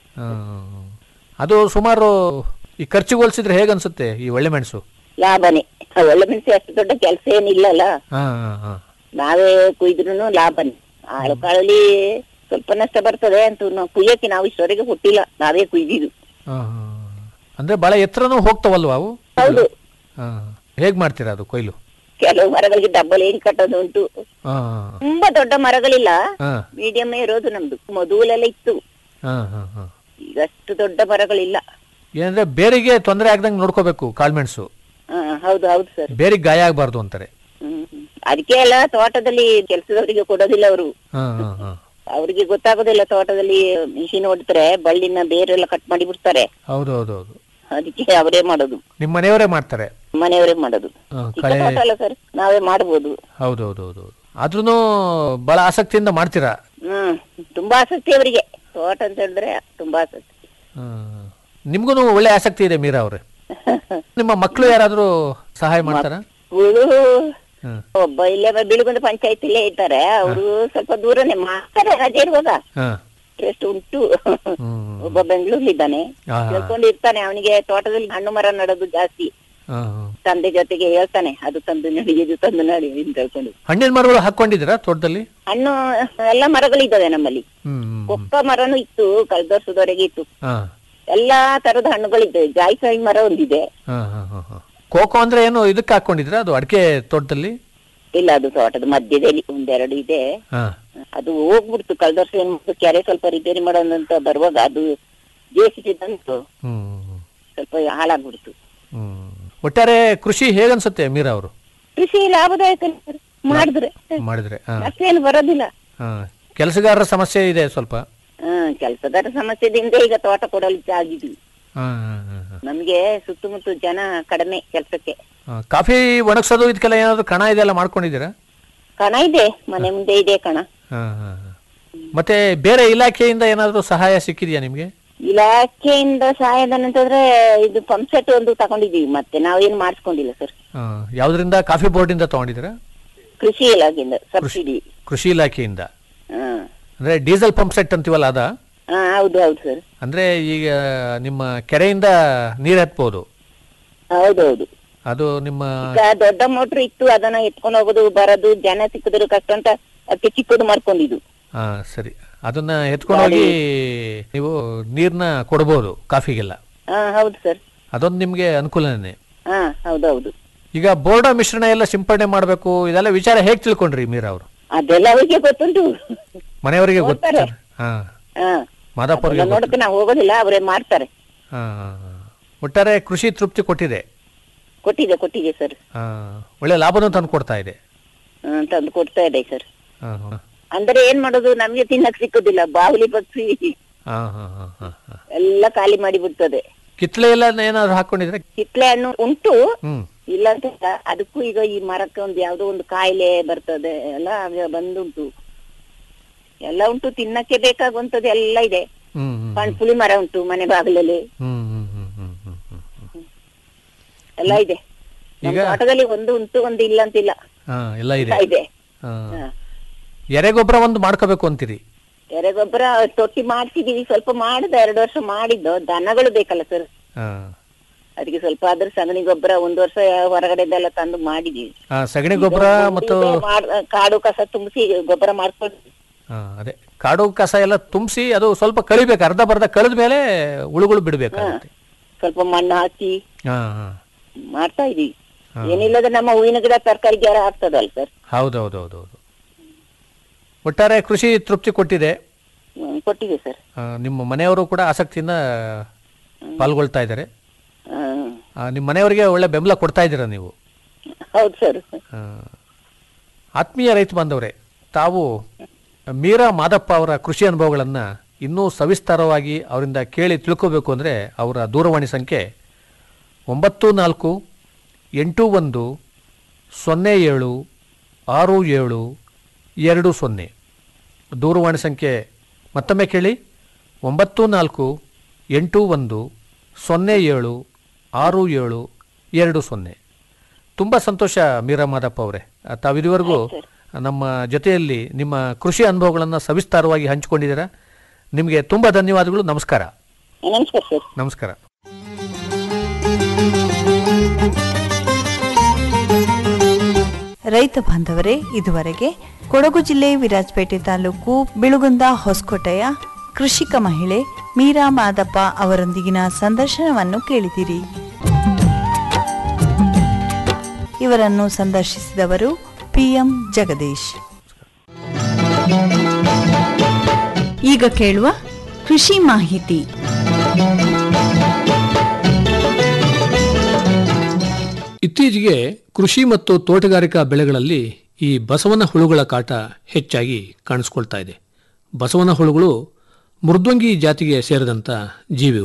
ಅದು ಸುಮಾರು ಈ ಖರ್ಚಿಗೆ ಹೋಲಿಸಿದ್ರೆ ಹೇಗೆ ಅನ್ಸುತ್ತೆ ಈ ಒಳ್ಳೆ ಮೆಣಸು ಲಾಭನೇ ಆ ಒಳ್ಳೆ ಮೆಣಸು ಅಷ್ಟು ದೊಡ್ಡ ಕೆಲಸ ಏನಿಲ್ಲಲ್ಲ ಹಾ ಹಾ ಹಾ ನಾವೇ ಕುಯ್ದ್ರು ಲಾಭನೇ ಆಳು ಕಾಳಲ್ಲಿ ಸ್ವಲ್ಪ ನಷ್ಟ ಬರ್ತದೆ ಅಂತ ನಾವು ಕುಯ್ಯಕ್ಕೆ ನಾವು ಇಷ್ಟವರೆಗೆ ಕೊಟ್ಟಿಲ್ಲ ನಾವೇ ಕುಯ್ದಿದ್ದು ಹಾ, ಹಾ. ಅಂದ್ರೆ ಬಹಳ ಎತ್ತರನೂ ಹೋಗ್ತಾವಲ್ವಾ ಅವು ಹೌದು ಹಾ ಹೇಗ್ ಮಾಡ್ತೀರಾ ಅದು ಕೊಯ್ಲು ಕೆಲವು ಮರಗಳಿಗೆ ಡಬ್ಬಲ್ ಏರಿ ಕಟ್ಟೋದು ಉಂಟು ಹಾ ತುಂಬಾ ದೊಡ್ಡ ಮರಗಳಿಲ್ಲ ಹಾ ಮೀಡಿಯಂ ಇರೋದು ನಮ್ದು ಮೊದಲೆಲ್ಲ ಇತ್ತು ಹಾ ಹಾ ಹಾ ಈಗ ಅಷ್ಟು ದೊಡ್ಡ ಮರಗಳಿಲ್ಲ ಏನಂದ್ರೆ ಬೇರಿಗೆ ತೊಂದರೆ ಆಗ್ದಂಗೆ ನೋಡ್ಕೋಬೇಕು ಕಾಳ್ಮೆಣಸು ಹಾ ಹೌದು ಹೌದು ಸರ್ ಬೇರಿಗೆ ಗಾಯ ಆಗ್ಬಾರ್ದು ಅಂತಾರೆ ಹ್ಮ್ ಹ್ಮ್. ಅದಕ್ಕೆ ಎಲ್ಲ ತೋಟದಲ್ಲಿ ಕೆಲಸದವರಿಗೆ ಕೊಡೋದಿಲ್ಲ ಅವರು ಹಾ ಹಾ ಹಾ ಅವರಿಗೆ ಗೊತ್ತಾಗೋದಿಲ್ಲ ತೋಟದಲ್ಲಿ ಮಿಷಿನ್ ಹೊಡ್ತಾರೆ ಬಳ್ಳಿನ ಬೇರೆಲ್ಲ ಕಟ್ ಮಾಡಿ ಬಿಡ್ತಾರೆ ಹೌದು ಹೌದು ಹೌದು ಅದಕ್ಕೆ ಅವರೇ ಮಾಡೋದು ನಿಮ್ಮ ಮನೆಯವರೇ ಮಾಡ್ತಾರೆ ಮನೆಯವರೇ ಮಾಡೋದು ಆ, ಚಿಕ್ಕ ಕಳೆ ತೋಟ ಅಲ್ಲ ಸರ್ ನಾವೇ ಮಾಡ್ಬೋದು ಹೌದೌದೌದು ಆದ್ರೂ ಬಹಳ ಆಸಕ್ತಿಯಿಂದ ಮಾಡ್ತೀರಾ ಹ್ಮ್ ತುಂಬಾ ಆಸಕ್ತಿ ಅವರಿಗೆ ತೋಟ ಅಂತ ಹೇಳಿದ್ರೆ ತುಂಬಾ ಆಸಕ್ತಿ ನಿಮ್ಗೂ ಒಳ್ಳೆ ಆಸಕ್ತಿ ಇದೆ ಮೀರಾ ಅವ್ರೆ ನಿಮ್ಮ ಮಕ್ಕಳು ಯಾರಾದ್ರೂ ಸಹಾಯ ಮಾಡ್ತಾರಾ ಹುಳು ಹ್ಮ್. ಒಬ್ಬ ಇಲ್ಲೇ ಬಿಳುಗುಂದ ಪಂಚಾಯತ್ ಇಲ್ಲೇ ಇದ್ದಾರೆ ಅವರು ಸ್ವಲ್ಪ ದೂರನೇ ಮಾಡ್ತಾರೆ ರಜೆ ಇರುವಾಗ ಹಾ ಎಷ್ಟು ಉಂಟು ಹ್ಮ್. ಒಬ್ಬ ಬೆಂಗಳೂರಿಲಿದ್ದಾನೆ ಆ, ಕೇಳ್ಕೊಂಡು ಇರ್ತಾನೆ ಅವನಿಗೆ ತೋಟದಲ್ಲಿ ಹಣ್ಣು ಮರ ನಡೋದು ಜಾಸ್ತಿ ಆ, ಆ. ತಂದೆ ಜೊತೆಗೆ ಹೇಳ್ತಾನೆ ಅದು ತಂದು ನಡಿ ಇದು ತಂದು ನಡಿ ಅಂತ ಹೇಳ್ಕೊಂಡು ಹಣ್ಣಿನ ಮರಗಳು ಹಾಕೊಂಡಿದ್ದೀರಾ ತೋಟದಲ್ಲಿ ಹಣ್ಣು ಎಲ್ಲ ಮರಗಳಿದ್ದಾವೆ ನಮ್ಮಲ್ಲಿ ಹ್ಮ್ ಹ್ಮ್, ಹ್ಮ್. ಕೊಕ್ಕ ಮರನು ಇತ್ತು ಕಳೆದ ವರ್ಷದವರೆಗೆ ಇತ್ತು ಹಾ ಎಲ್ಲಾ ತರದ ಹಣ್ಣುಗಳಿದ್ದಾವೆ ಜಾಯಿಕಾಯಿ ಮರ ಒಂದಿದೆ ಹಾ ಹಾ ಹಾ ಹಾ ಕೋಕೋ ಅಂದ್ರೆ ಏನು ಇದಕ್ಕೆ ಹಾಕೊಂಡಿದ್ರಾ ಅದು ಅಡಿಕೆ ತೋಟದಲ್ಲಿ ಇಲ್ಲ ಅದು ತೋಟದ ಮಧ್ಯದಲ್ಲಿ ಒಂದೆರಡು ಇದೆ ಹಾ ಅದು ಹೋಗ್ಬಿಡ್ತು ಕಳೆದ ವರ್ಷ ಏನ್ ಮಾಡ್ತು, ಕೆರೆ ಸ್ವಲ್ಪ ರಿಪೇರಿ ಮಾಡೋದಂತ ಬರುವಾಗ ಅದು ಜೇಸಿದಂತು ಹ್ಮ್ ಹ್ಮ್, ಸ್ವಲ್ಪ ಹಾಳಾಗ್ಬಿಡ್ತು ಹ್ಮ್ ಒಟ್ಟಾರೆ ಕೃಷಿ ಹೇಗನ್ಸುತ್ತೆ ಮೀರಾ ಅವರು ಕೃಷಿ ಲಾಭದಾಯಕ ಸರ್. ಮಾಡಿದ್ರೆ ಮಾಡಿದ್ರೆ ಹಾ ಅಷ್ಟೇನು ಬರೋದಿಲ್ಲ ಹಾ ಕೆಲಸಗಾರರ ಸಮಸ್ಯೆ ಇದೆ ಸ್ವಲ್ಪ ಹ್ಮ್ ಕೆಲಸಗಾರ ಸಮಸ್ಯೆದಿಂದ ಈಗ ತೋಟ ಕೊಡಲು ಆಗಿದ್ವಿ ಹಾ ಹಾ ಹಾ, ಹಾ. ನಮ್ಗೆ ಸುತ್ತಮುತ್ತ ಜನ ಕಡಿಮೆ ಕೆಲ್ಸಕ್ಕೆ ಹಾ, ಕಾಫಿ ಒಣಗ್ಸೋದು ಇದಕ್ಕೆಲ್ಲ ಏನಾದ್ರು ಕಣ ಇದೆಲ್ಲ ಮಾಡ್ಕೊಂಡಿದ್ದೀರಾ ಕಣ ಇದೆ ಮನೆ ಮುಂದೆ ಇದೆ ಕಣ ಹಾ ಹಾ ಹಾ. ಮತ್ತೆ ಬೇರೆ ಇಲಾಖೆಯಿಂದ ಏನಾದ್ರು ಸಹಾಯ ಸಿಕ್ಕಿದ್ಯಾ ನಿಮ್ಗೆ ಇಲಾಖೆಯಿಂದ ಸಹಾಯಧನ ಅಂತಂದ್ರೆ ಇದು ಪಂಪ್ ಸೆಟ್ ಒಂದು ತಗೊಂಡಿದೀವಿ ಮತ್ತೆ ನಾವೇನು ಮಾಡಿಸ್ಕೊಂಡಿಲ್ಲ ಸರ್ ಹಾ, ಯಾವ್ದ್ರಿಂದ ಕಾಫಿ ಬೋರ್ಡಿಂದ ತಗೊಂಡಿದ್ದೀರಾ ಕೃಷಿ ಇಲಾಖೆಯಿಂದ ಸಬ್ಸಿಡಿ ಕೃಷಿ ಇಲಾಖೆಯಿಂದ ಹಾ ಅಂದ್ರೆ ಡೀಸೆಲ್ ಪಂಪ್ ಸೆಟ್ ಅಂತೀವಲ್ಲ ಅದ ಹಾ ಹೌದು ಹೌದು ಸರ್ ಅಂದ್ರೆ ಈಗ ನಿಮ್ಮ ಕೆರೆಯಿಂದ ನೀರ್ ಎತ್ಬೋದು ಹೌದೌದು ಅದು ನಿಮ್ಮ ಈಗ ದೊಡ್ಡ ಮೋಟ್ರ್ ಇತ್ತು ಅದನ್ನ ಎತ್ಕೊಂಡು ಹೋಗೋದು ಬರೋದು ಜನ ಸಿಕ್ಕಿದ್ರು ಕಷ್ಟ ಅಂತ ಅದಕ್ಕೆ ಚಿಕ್ಕದು ಮಾಡ್ಕೊಂಡಿದ್ದು ಹಾ ಸರಿ ಅದನ್ನ ಎತ್ಕೊಂಡು ಹೋಗಿ ನೀವು ನೀರ್ನ ಕೊಡ್ಬೋದು ಕಾಫಿಗೆಲ್ಲ ಹಾ ಹೌದು ಸರ್ ಅದೊಂದು ನಿಮ್ಗೆ ಅನುಕೂಲನೇ ಹಾ ಹೌದೌದು ಈಗ ಬೋರ್ಡ ಮಿಶ್ರಣ ಎಲ್ಲ ಸಿಂಪಡಣೆ ಮಾಡಬೇಕು ಇದೆಲ್ಲ ವಿಚಾರ ಹೇಗ್ ತಿಳ್ಕೊಂಡ್ರಿ ಮೀರಾ ಅವರು ಅದೆಲ್ಲ ಅವರಿಗೆ ಗೊತ್ತುಂಟು ಮನೆಯವರಿಗೆ ಗೊತ್ತ ನೋಡ್ತಾರೆ. ಹಾ ಹಾ ಮಾದಾಪುರಿಗೆ ಅದೆಲ್ಲ ನೋಡಕ್ಕೆ ನಾವು ಹೋಗೋದಿಲ್ಲ ಅವರೇ ಮಾಡ್ತಾರೆ ಹಾ ಹಾ, ಹಾ. ಒಟ್ಟಾರೆ ಕೃಷಿ ತೃಪ್ತಿ ಕೊಟ್ಟಿದೆ ಕೊಟ್ಟಿದೆ ಕೊಟ್ಟಿದೆ ಸರ್ ಹಾ ಒಳ್ಳೆ ಲಾಭನೂ ತಂದು ಕೊಡ್ತಾ ಇದೆ ತಂದು ಕೊಡ್ತಾ ಇದೆ ಸರ್ ಹಾ ಹಾ ಅಂದ್ರೆ ಏನ್ ಮಾಡೋದು ನಮ್ಗೆ ತಿನ್ನಕ್ ಸಿಕ್ಕುದಿಲ್ಲ ಬಾಹುಲಿ ಪಕ್ಷಿ ಹಾ ಹಾ ಹಾ ಹಾ ಹಾ ಎಲ್ಲ ಖಾಲಿ ಮಾಡಿ ಬಿಡ್ತದೆ ಕಿತ್ಲೆ ಎಲ್ಲ ಏನಾದ್ರು ಹಾಕೊಂಡಿದ್ರೆ ಕಿತ್ಲೆ ಹಣ್ಣು ಉಂಟು ಹ್ಮ್ ಇಲ್ಲ ಅಂತ ಇಲ್ಲ. ಅದಕ್ಕೂ ಈಗ ಈ ಮರಕ್ಕೆ ಒಂದು ಯಾವ್ದೋ ಒಂದು ಕಾಯಿಲೆ ಬರ್ತದೆ ಎಲ್ಲ ಆಗ ಬಂದುಂಟು ಎಲ್ಲ ಉಂಟು ತಿನ್ನಕ್ಕೆ ಬೇಕಾಗುವಂತದ್ದು ಎಲ್ಲ ಇದೆ ಹ್ಮ್ ಹ್ಮ್ ಪುಳಿ ಮರ ಉಂಟು ಮನೆ ಬಾಗಿಲಲ್ಲಿ ಹ್ಮ್ ಹ್ಮ್ ಹ್ಮ್ ಹ್ಮ್ ಹ್ಮ್ ಹ್ಮ್ ಎಲ್ಲ ಇದೆ ನಮ್ಮ ಈಗ- ತೋಟದಲ್ಲಿ ಒಂದು ಉಂಟು ಒಂದು ಇಲ್ಲ ಅಂತಿಲ್ಲ ಹಾ ಎಲ್ಲ ಇದೆ ಇದೆ ಹಾ. ಹಾ. ಎರೆಗೊಬ್ಬರ ಒಂದು ಮಾಡ್ಕೋಬೇಕು ಅಂತೀರಿ ಎರೆಗೊಬ್ಬರ ತೊಟ್ಟಿ ಮಾಡ್ತಿದೀವಿ ಸ್ವಲ್ಪ ಮಾಡಿದ ಎರಡು ವರ್ಷ ಮಾಡಿದ್ದು ದನಗಳು ಬೇಕಲ್ಲ ಸರ್ ಹಾ ಅದಕ್ಕೆ ಸ್ವಲ್ಪ ಅದ್ರ ಸಗಣಿ ಗೊಬ್ಬರ ಒಂದು ವರ್ಷ ಹೊರಗಡೆದೆಲ್ಲ ತಂದು ಮಾಡಿದೀವಿ ಆ, ಸಗಣಿ ಗೊಬ್ಬರ ಮತ್ತು ಈಗ ಮಾಡ್- ಕಾಡು ಕಸ ತುಂಬಿಸಿ ಗೊಬ್ಬರ ಮಾಡ್ಕೊಂಡು ಹಾ, ಅದೇ ಕಾಡು ಕಸ ಎಲ್ಲ ತುಂಬಿಸಿ ಅದು ಸ್ವಲ್ಪ ಕಳಿಬೇಕು ಅರ್ಧ ಬರ್ಧ ಕಳೆದ ಮೇಲೆ ಉಳುಗಳು ಬಿಡ್ಬೇಕಾಗುತ್ತೆ ಸ್ವಲ್ಪ ಮಣ್ಣು ಹಾಕಿ ಹಾ ಹಾ ಮಾಡ್ತಾ ಇದೀವಿ ಏನಿಲ್ಲದ್ರೆ ನಮ್ಮ ಹೂವಿನ ಗಿಡ ತರಕಾರಿ ಗಿಡ ಆಗ್ತದಲ್ಲ ಸರ್ ಹೌದೌದೌದೌದು ಒಟ್ಟಾರೆ ಕೃಷಿ ತೃಪ್ತಿ ಕೊಟ್ಟಿದೆ ಹ್ಮ್, ಕೊಟ್ಟಿದೆ ಸರ್ ಆ, ನಿಮ್ಮ ಮನೆಯವರು ಕೂಡ ಆಸಕ್ತಿಯಿಂದ ಪಾಲ್ಗೊಳ್ತಾ ಇದ್ದಾರೆ ಹ್ಮ್. ಆ, ನಿಮ್ಮ ಮನೆಯವರಿಗೆ ಒಳ್ಳೆ ಬೆಂಬಲ ಕೊಡ್ತಾ ಇದ್ದೀರಾ ನೀವು ಹೌದು ಸರ್ ಆ, ಆತ್ಮೀಯ ರೈತ ಬಾಂಧವರೇ ತಾವು ಮೀರಾ ಮಾದಪ್ಪ ಅವರ ಕೃಷಿ ಅನುಭವಗಳನ್ನು ಇನ್ನೂ ಸವಿಸ್ತಾರವಾಗಿ ಅವರಿಂದ ಕೇಳಿ ತಿಳ್ಕೋಬೇಕು ಅಂದರೆ ಅವರ ದೂರವಾಣಿ ಸಂಖ್ಯೆ ಒಂಬತ್ತು ನಾಲ್ಕು ಎಂಟು ಒಂದು ಸೊನ್ನೆ ಏಳು ಆರು ಏಳು ಎರಡು ಸೊನ್ನೆ ದೂರವಾಣಿ ಸಂಖ್ಯೆ ಮತ್ತೊಮ್ಮೆ ಕೇಳಿ ಒಂಬತ್ತು ನಾಲ್ಕು ಎಂಟು ಒಂದು ಸೊನ್ನೆ ಏಳು ಆರು ಏಳು ಎರಡು ಸೊನ್ನೆ ತುಂಬ ಸಂತೋಷ ಮೀರಾ ಮಾದಪ್ಪ ಅವರೇ ತಾವಿದುವರೆಗೂ ನಮ್ಮ ಜೊತೆಯಲ್ಲಿ ನಿಮ್ಮ ಕೃಷಿ ಅನುಭವಗಳನ್ನು ಸವಿಸ್ತಾರವಾಗಿ ಹಂಚಿಕೊಂಡಿದ್ದೀರಾ ನಿಮಗೆ ತುಂಬ ಧನ್ಯವಾದಗಳು ನಮಸ್ಕಾರ ನಮಸ್ಕಾರ ಸರ್ ನಮಸ್ಕಾರ ರೈತ ಬಾಂಧವರೇ ಇದುವರೆಗೆ ಕೊಡಗು ಜಿಲ್ಲೆ ವಿರಾಜಪೇಟೆ ತಾಲೂಕು ಬಿಳುಗುಂದ ಹೊಸಕೋಟೆಯ ಕೃಷಿಕ ಮಹಿಳೆ ಮೀರಾ ಮಾದಪ್ಪ ಅವರೊಂದಿಗಿನ ಸಂದರ್ಶನವನ್ನು ಕೇಳಿದಿರಿ ಇವರನ್ನು ಸಂದರ್ಶಿಸಿದವರು ಪಿಎಂ ಜಗದೀಶ್ ಈಗ ಕೇಳುವ ಕೃಷಿ ಮಾಹಿತಿ ಇತ್ತೀಚೆಗೆ ಕೃಷಿ ಮತ್ತು ತೋಟಗಾರಿಕಾ ಬೆಳೆಗಳಲ್ಲಿ ಈ ಬಸವನ ಹುಳುಗಳ ಕಾಟ ಹೆಚ್ಚಾಗಿ ಕಾಣಿಸ್ಕೊಳ್ತಾ ಇದೆ ಬಸವನ ಹುಳುಗಳು ಮೃದ್ವಂಗಿ ಜಾತಿಗೆ ಸೇರಿದಂಥ ಜೀವಿಗಳು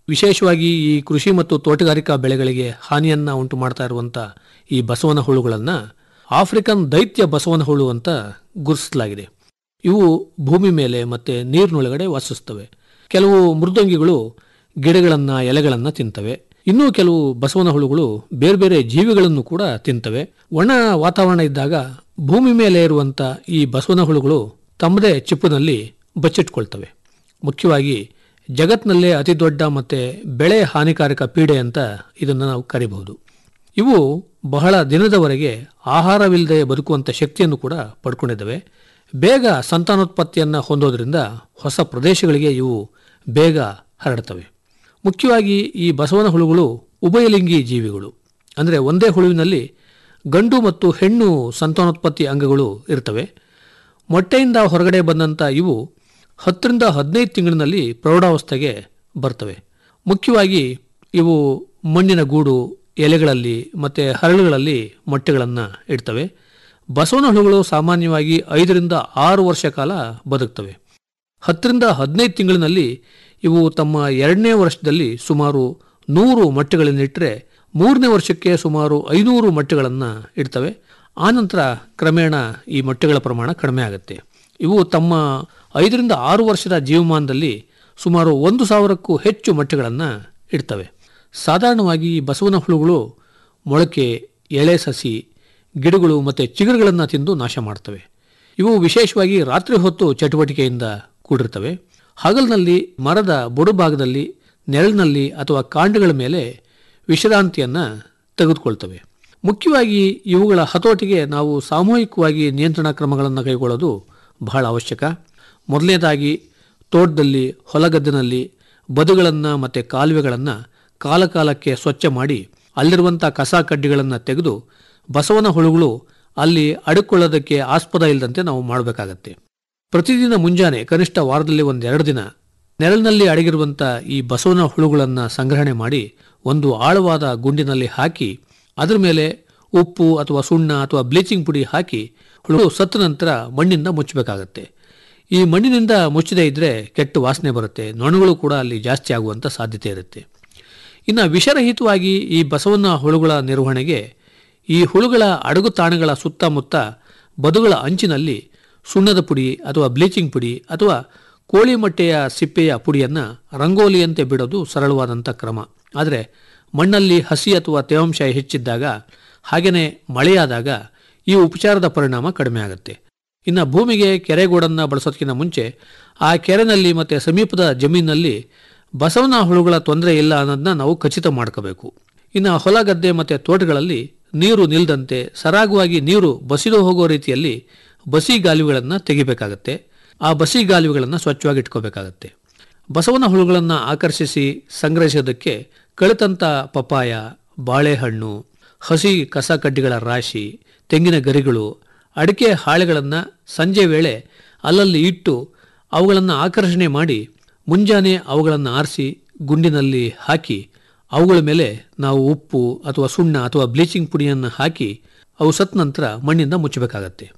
ವಿಶೇಷವಾಗಿ ಈ ಕೃಷಿ ಮತ್ತು ತೋಟಗಾರಿಕಾ ಬೆಳೆಗಳಿಗೆ ಹಾನಿಯನ್ನ ಉಂಟು ಮಾಡ್ತಾ ಇರುವಂತ ಈ ಬಸವನ ಹುಳುಗಳನ್ನ ಆಫ್ರಿಕನ್ ದೈತ್ಯ ಬಸವನ ಹುಳು ಅಂತ ಗುರುತಿಸಲಾಗಿದೆ ಇವು ಭೂಮಿ ಮೇಲೆ ಮತ್ತೆ ನೀರಿನೊಳಗಡೆ ವಾಸಿಸ್ತವೆ ಕೆಲವು ಮೃದಂಗಿಗಳು ಗಿಡಗಳನ್ನ ಎಲೆಗಳನ್ನ ತಿಂತವೆ ಇನ್ನೂ ಕೆಲವು ಬಸವನ ಹುಳುಗಳು ಬೇರೆ ಬೇರೆ ಜೀವಿಗಳನ್ನು ಕೂಡ ತಿಂತವೆ ಒಣ ವಾತಾವರಣ ಇದ್ದಾಗ ಭೂಮಿ ಮೇಲೆ ಇರುವಂತ ಈ ಬಸವನ ಹುಳುಗಳು ತಮ್ಮದೇ ಚಿಪ್ಪಿನಲ್ಲಿ ಬಚ್ಚಿಟ್ಕೊಳ್ತವೆ ಮುಖ್ಯವಾಗಿ ಜಗತ್ನಲ್ಲೇ ಅತಿ ದೊಡ್ಡ ಮತ್ತೆ ಬೆಳೆ ಹಾನಿಕಾರಕ ಪೀಡೆ ಅಂತ ಇದನ್ನು ನಾವು ಕರಿಬಹುದು ಇವು ಬಹಳ ದಿನದವರೆಗೆ ಆಹಾರವಿಲ್ಲದೆ ಬದುಕುವಂಥ ಶಕ್ತಿಯನ್ನು ಕೂಡ ಪಡ್ಕೊಂಡಿದ್ದಾವೆ ಬೇಗ ಸಂತಾನೋತ್ಪತ್ತಿಯನ್ನು ಹೊಂದೋದ್ರಿಂದ ಹೊಸ ಪ್ರದೇಶಗಳಿಗೆ ಇವು ಬೇಗ ಹರಡ್ತವೆ ಮುಖ್ಯವಾಗಿ ಈ ಬಸವನ ಹುಳುಗಳು ಉಭಯಲಿಂಗಿ ಜೀವಿಗಳು ಅಂದರೆ ಒಂದೇ ಹುಳುವಿನಲ್ಲಿ ಗಂಡು ಮತ್ತು ಹೆಣ್ಣು ಸಂತಾನೋತ್ಪತ್ತಿ ಅಂಗಗಳು ಇರ್ತವೆ ಮೊಟ್ಟೆಯಿಂದ ಹೊರಗಡೆ ಬಂದಂಥ ಇವು ಹತ್ತರಿಂದ ಹದಿನೈದು ತಿಂಗಳಿನಲ್ಲಿ ಪ್ರೌಢಾವಸ್ಥೆಗೆ ಬರ್ತವೆ ಮುಖ್ಯವಾಗಿ ಇವು ಮಣ್ಣಿನ ಗೂಡು ಎಲೆಗಳಲ್ಲಿ ಮತ್ತು ಹರಳುಗಳಲ್ಲಿ ಮೊಟ್ಟೆಗಳನ್ನು ಇಡ್ತವೆ ಬಸವನ ಹುಳುಗಳು ಸಾಮಾನ್ಯವಾಗಿ ಐದರಿಂದ ಆರು ವರ್ಷ ಕಾಲ ಬದುಕ್ತವೆ ಹತ್ತರಿಂದ ಹದಿನೈದು ತಿಂಗಳಿನಲ್ಲಿ ಇವು ತಮ್ಮ ಎರಡನೇ ವರ್ಷದಲ್ಲಿ ಸುಮಾರು ನೂರು ಮೊಟ್ಟೆಗಳನ್ನಿಟ್ಟರೆ ಮೂರನೇ ವರ್ಷಕ್ಕೆ ಸುಮಾರು ಐನೂರು ಮೊಟ್ಟೆಗಳನ್ನು ಇಡ್ತವೆ ಆನಂತರ ಕ್ರಮೇಣ ಈ ಮೊಟ್ಟೆಗಳ ಪ್ರಮಾಣ ಕಡಿಮೆ ಆಗುತ್ತೆ ಇವು ತಮ್ಮ ಐದರಿಂದ ಆರು ವರ್ಷದ ಜೀವಮಾನದಲ್ಲಿ ಸುಮಾರು ಒಂದು ಸಾವಿರಕ್ಕೂ ಹೆಚ್ಚು ಮೊಟ್ಟೆಗಳನ್ನು ಇಡ್ತವೆ ಸಾಧಾರಣವಾಗಿ ಈ ಬಸವನ ಹುಳುಗಳು ಮೊಳಕೆ ಎಳೆ ಸಸಿ ಗಿಡಗಳು ಮತ್ತು ಚಿಗುರುಗಳನ್ನು ತಿಂದು ನಾಶ ಮಾಡ್ತವೆ ಇವು ವಿಶೇಷವಾಗಿ ರಾತ್ರಿ ಹೊತ್ತು ಚಟುವಟಿಕೆಯಿಂದ ಕೂಡಿರ್ತವೆ ಹಗಲಿನಲ್ಲಿ ಮರದ ಬುಡಭಾಗದಲ್ಲಿ ನೆರಳಿನಲ್ಲಿ ಅಥವಾ ಕಾಂಡಗಳ ಮೇಲೆ ವಿಶ್ರಾಂತಿಯನ್ನು ತೆಗೆದುಕೊಳ್ತವೆ ಮುಖ್ಯವಾಗಿ ಇವುಗಳ ಹತೋಟಿಗೆ ನಾವು ಸಾಮೂಹಿಕವಾಗಿ ನಿಯಂತ್ರಣ ಕ್ರಮಗಳನ್ನು ಕೈಗೊಳ್ಳೋದು ಬಹಳ ಅವಶ್ಯಕ ಮೊದಲನೇದಾಗಿ ತೋಟದಲ್ಲಿ ಹೊಲಗದ್ದಿನಲ್ಲಿ ಬದುಗಳನ್ನು ಮತ್ತು ಕಾಲುವೆಗಳನ್ನು ಕಾಲಕಾಲಕ್ಕೆ ಸ್ವಚ್ಛ ಮಾಡಿ ಅಲ್ಲಿರುವಂಥ ಕಸ ಕಡ್ಡಿಗಳನ್ನು ತೆಗೆದು ಬಸವನ ಹುಳುಗಳು ಅಲ್ಲಿ ಅಡುಕೊಳ್ಳೋದಕ್ಕೆ ಆಸ್ಪದ ಇಲ್ಲದಂತೆ ನಾವು ಮಾಡಬೇಕಾಗತ್ತೆ ಪ್ರತಿದಿನ ಮುಂಜಾನೆ ಕನಿಷ್ಠ ವಾರದಲ್ಲಿ ಒಂದೆರಡು ದಿನ ನೆರಳಿನಲ್ಲಿ ಅಡಗಿರುವಂಥ ಈ ಬಸವನ ಹುಳುಗಳನ್ನು ಸಂಗ್ರಹಣೆ ಮಾಡಿ ಒಂದು ಆಳವಾದ ಗುಂಡಿನಲ್ಲಿ ಹಾಕಿ ಅದರ ಮೇಲೆ ಉಪ್ಪು ಅಥವಾ ಸುಣ್ಣ ಅಥವಾ ಬ್ಲೀಚಿಂಗ್ ಪುಡಿ ಹಾಕಿ ಹುಳು ಸತ್ತ ನಂತರ ಮಣ್ಣಿಂದ ಮುಚ್ಚಬೇಕಾಗತ್ತೆ ಈ ಮಣ್ಣಿನಿಂದ ಮುಚ್ಚದೇ ಇದ್ದರೆ ಕೆಟ್ಟ ವಾಸನೆ ಬರುತ್ತೆ ನೊಣಗಳು ಕೂಡ ಅಲ್ಲಿ ಜಾಸ್ತಿ ಆಗುವಂಥ ಸಾಧ್ಯತೆ ಇರುತ್ತೆ ಇನ್ನು ವಿಷರಹಿತವಾಗಿ ಈ ಬಸವನ ಹುಳುಗಳ ನಿರ್ವಹಣೆಗೆ ಈ ಹುಳುಗಳ ಅಡಗು ತಾಣಗಳ ಸುತ್ತಮುತ್ತ ಬದುಗಳ ಅಂಚಿನಲ್ಲಿ ಸುಣ್ಣದ ಪುಡಿ ಅಥವಾ ಬ್ಲೀಚಿಂಗ್ ಪುಡಿ ಅಥವಾ ಕೋಳಿ ಮೊಟ್ಟೆಯ ಸಿಪ್ಪೆಯ ಪುಡಿಯನ್ನು ರಂಗೋಲಿಯಂತೆ ಬಿಡೋದು ಸರಳವಾದಂಥ ಕ್ರಮ ಆದರೆ ಮಣ್ಣಲ್ಲಿ ಹಸಿ ಅಥವಾ ತೇವಾಂಶ ಹೆಚ್ಚಿದ್ದಾಗ ಹಾಗೆಯೇ ಮಳೆಯಾದಾಗ ಈ ಉಪಚಾರದ ಪರಿಣಾಮ ಕಡಿಮೆ ಆಗುತ್ತೆ ಇನ್ನು ಭೂಮಿಗೆ ಕೆರೆಗೋಡನ್ನು ಬಳಸೋದಕ್ಕಿಂತ ಮುಂಚೆ ಆ ಕೆರೆನಲ್ಲಿ ಮತ್ತು ಸಮೀಪದ ಜಮೀನಿನಲ್ಲಿ ಬಸವನ ಹುಳುಗಳ ತೊಂದರೆ ಇಲ್ಲ ಅನ್ನೋದನ್ನ ನಾವು ಖಚಿತ ಮಾಡ್ಕೋಬೇಕು ಇನ್ನು ಹೊಲ ಗದ್ದೆ ಮತ್ತು ತೋಟಗಳಲ್ಲಿ ನೀರು ನಿಲ್ಲದಂತೆ ಸರಾಗವಾಗಿ ನೀರು ಬಸಿದು ಹೋಗೋ ರೀತಿಯಲ್ಲಿ ಬಸಿ ಗಾಲಿಗಳನ್ನು ತೆಗಿಬೇಕಾಗತ್ತೆ ಆ ಬಸಿ ಗಾಲಿಗಳನ್ನು ಸ್ವಚ್ಛವಾಗಿ ಇಟ್ಕೋಬೇಕಾಗತ್ತೆ ಬಸವನ ಹುಳುಗಳನ್ನು ಆಕರ್ಷಿಸಿ ಸಂಗ್ರಹಿಸೋದಕ್ಕೆ ಕಳಿತಂತ ಪಪಾಯ ಬಾಳೆಹಣ್ಣು ಹಸಿ ಕಸ ಕಡ್ಡಿಗಳ ರಾಶಿ ತೆಂಗಿನ ಗರಿಗಳು ಅಡಿಕೆ ಹಾಳೆಗಳನ್ನು ಸಂಜೆ ವೇಳೆ ಅಲ್ಲಲ್ಲಿ ಇಟ್ಟು ಅವುಗಳನ್ನು ಆಕರ್ಷಣೆ ಮಾಡಿ ಮುಂಜಾನೆ ಅವುಗಳನ್ನು ಆರಿಸಿ ಗುಂಡಿನಲ್ಲಿ ಹಾಕಿ ಅವುಗಳ ಮೇಲೆ ನಾವು ಉಪ್ಪು ಅಥವಾ ಸುಣ್ಣ ಅಥವಾ ಬ್ಲೀಚಿಂಗ್ ಪುಡಿಯನ್ನು ಹಾಕಿ ಅವು ಸತ್ತ ನಂತರ ಮಣ್ಣಿಂದ ಮುಚ್ಚಬೇಕಾಗತ್ತೆ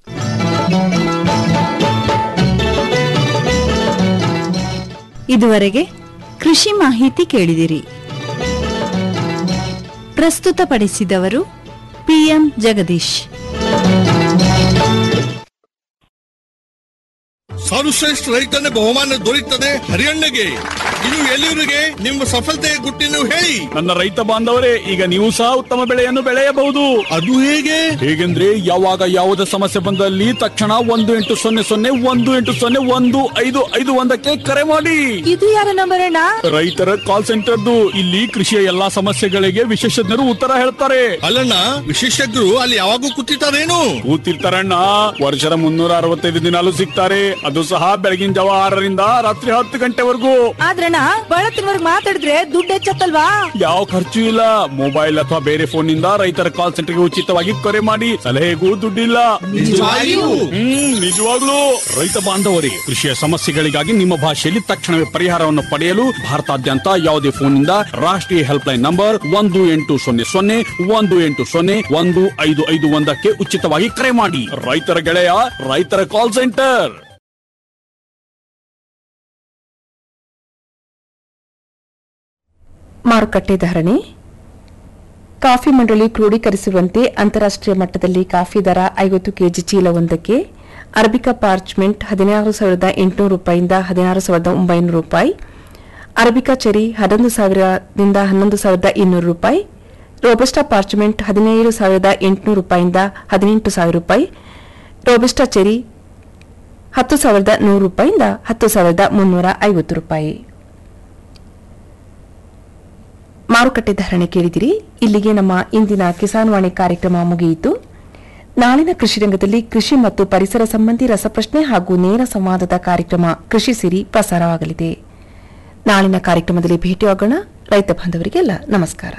ಇದುವರೆಗೆ ಕೃಷಿ ಮಾಹಿತಿ ಕೇಳಿದಿರಿ ಪ್ರಸ್ತುತಪಡಿಸಿದವರು ಪಿಎಂ ಜಗದೀಶ್ ಸರ್ವಶ್ರೇಷ್ಠ ರೈತನ ಬಹುಮಾನ ದೊರೆಯುತ್ತದೆ ಹರಿಯಣ್ಣಗೆ ಇದು ಎಲ್ಲಿವರಿಗೆ ನಿಮ್ಮ ಸಫಲತೆಯ ಗುಟ್ಟಿನ ಹೇಳಿ ನನ್ನ ರೈತ ಬಾಂಧವರೇ ಈಗ ನೀವು ಸಹ ಉತ್ತಮ ಬೆಳೆಯನ್ನು ಬೆಳೆಯಬಹುದು ಅದು ಹೇಗೆ ಹೇಗೆಂದ್ರೆ ಯಾವಾಗ ಯಾವುದೇ ಸಮಸ್ಯೆ ಬಂದಲ್ಲಿ ತಕ್ಷಣ ಒಂದು ಎಂಟು ಸೊನ್ನೆ ಸೊನ್ನೆ ಒಂದು ಎಂಟು ಸೊನ್ನೆ ಒಂದು ಐದು ಐದು ಒಂದಕ್ಕೆ ಕರೆ ಮಾಡಿ ಇದು ಯಾರ ನಂಬರ್ ಅಣ್ಣ ರೈತರ ಕಾಲ್ ಸೆಂಟರ್ದು ಇಲ್ಲಿ ಕೃಷಿಯ ಎಲ್ಲಾ ಸಮಸ್ಯೆಗಳಿಗೆ ವಿಶೇಷಜ್ಞರು ಉತ್ತರ ಹೇಳ್ತಾರೆ ಅಲ್ಲಣ್ಣ ವಿಶೇಷಜ್ಞರು ಅಲ್ಲಿ ಯಾವಾಗೂ ಕೂತಿರ್ತಾರೇನು ಕೂತಿರ್ತಾರಣ್ಣ ವರ್ಷದ ಮುನ್ನೂರ ಅರವತ್ತೈದು ದಿನಾಲು ಸಿಗ್ತಾರೆ ಅದು ಸಹ ಬೆಳಗಿನ ಜಾವ ಆರರಿಂದ ರಾತ್ರಿ ಹತ್ತು ಗಂಟೆವರೆಗೂ ಆದ್ರಣ್ಣ ಬಳತ್ತಿನವರ್ಗ್ ಮಾತಾಡಿದ್ರೆ ದುಡ್ಡು ಹೆಚ್ಚತ್ತಲ್ವಾ ಯಾವ ಖರ್ಚು ಇಲ್ಲ ಮೊಬೈಲ್ ಅಥವಾ ಬೇರೆ ಫೋನ್ ನಿಂದ ರೈತರ ಕಾಲ್ ಸೆಂಟರ್ಗೆ ಉಚಿತವಾಗಿ ಕರೆ ಮಾಡಿ ಸಲಹೆಗೂ ದುಡ್ಡಿಲ್ಲ ನಿಜವಾಗಿಯೂ? ಹ್ಮ್ ನಿಜವಾಗ್ಲೂ ರೈತ ಬಾಂಧವರೇ ಕೃಷಿಯ ಸಮಸ್ಯೆಗಳಿಗಾಗಿ ನಿಮ್ಮ ಭಾಷೆಯಲ್ಲಿ ತಕ್ಷಣವೇ ಪರಿಹಾರವನ್ನು ಪಡೆಯಲು ಭಾರತಾದ್ಯಂತ ಯಾವುದೇ ಫೋನ್ ನಿಂದ ರಾಷ್ಟ್ರೀಯ ಹೆಲ್ಪ್ ಲೈನ್ ನಂಬರ್ ಒಂದು ಎಂಟು ಸೊನ್ನೆ ಸೊನ್ನೆ ಒಂದು ಎಂಟು ಸೊನ್ನೆ ಒಂದು ಐದು ಐದು ಒಂದಕ್ಕೆ ಉಚಿತವಾಗಿ ಕರೆ ಮಾಡಿ ರೈತರ ಗೆಳೆಯ ರೈತರ ಕಾಲ್ ಸೆಂಟರ್ ಮಾರುಕಟ್ಟೆ ಧಾರಣೆ ಕಾಫಿ ಮಂಡಳಿ ಕ್ರೋಢೀಕರಿಸಿರುವಂತೆ ಅಂತಾರಾಷ್ಟ್ರೀಯ ಮಟ್ಟದಲ್ಲಿ ಕಾಫಿ ದರ ಐವತ್ತು ಕೆಜಿ ಚೀಲವೊಂದಕ್ಕೆ ಅರಬಿಕಾ ಪಾರ್ಚ್ಮೆಂಟ್ ಹದಿನಾರು ಸಾವಿರದ ಎಂಟುನೂರು ರೂಪಾಯಿಯಿಂದ ಹದಿನಾರು ಸಾವಿರದ ಒಂಬೈನೂರು ರೂಪಾಯಿ ಅರಬಿಕಾ ಚೆರಿ ಹನ್ನೊಂದು ಸಾವಿರದಿಂದ ಹನ್ನೊಂದು ಸಾವಿರದ ಇನ್ನೂರು ರೂಪಾಯಿ ರೋಬಸ್ಟಾ ಪಾರ್ಚ್ಮೆಂಟ್ ಹದಿನೇಳು ಸಾವಿರದ ಎಂಟುನೂರು ರೂಪಾಯಿಯಿಂದ ಹದಿನೆಂಟು ಸಾವಿರ ರೂಪಾಯಿ ರೋಬಸ್ಟಾ ಚೆರಿ ಹತ್ತು ಸಾವಿರದ ನೂರು ರೂಪಾಯಿಯಿಂದ ಹತ್ತು ಸಾವಿರದ ಮುನ್ನೂರ ಐವತ್ತು ರೂಪಾಯಿ ಮಾರುಕಟ್ಟೆ ಧಾರಣೆ ಕೇಳಿದಿರಿ ಇಲ್ಲಿಗೆ ನಮ್ಮ ಇಂದಿನ ಕಿಸಾನ್ ವಾಣಿ ಕಾರ್ಯಕ್ರಮ ಮುಗಿಯಿತು ನಾಳಿನ ಕೃಷಿ ರಂಗದಲ್ಲಿ ಕೃಷಿ ಮತ್ತು ಪರಿಸರ ಸಂಬಂಧಿ ರಸಪ್ರಶ್ನೆ ಹಾಗೂ ನೇರ ಸಂವಾದದ ಕಾರ್ಯಕ್ರಮ ಕೃಷಿ ಸಿರಿ ಪ್ರಸಾರವಾಗಲಿದೆ ನಾಳಿನ ಕಾರ್ಯಕ್ರಮದಲ್ಲಿ ಭೇಟಿಯಾಗೋಣ ರೈತ ಬಾಂಧವರಿಗೆಲ್ಲ ನಮಸ್ಕಾರ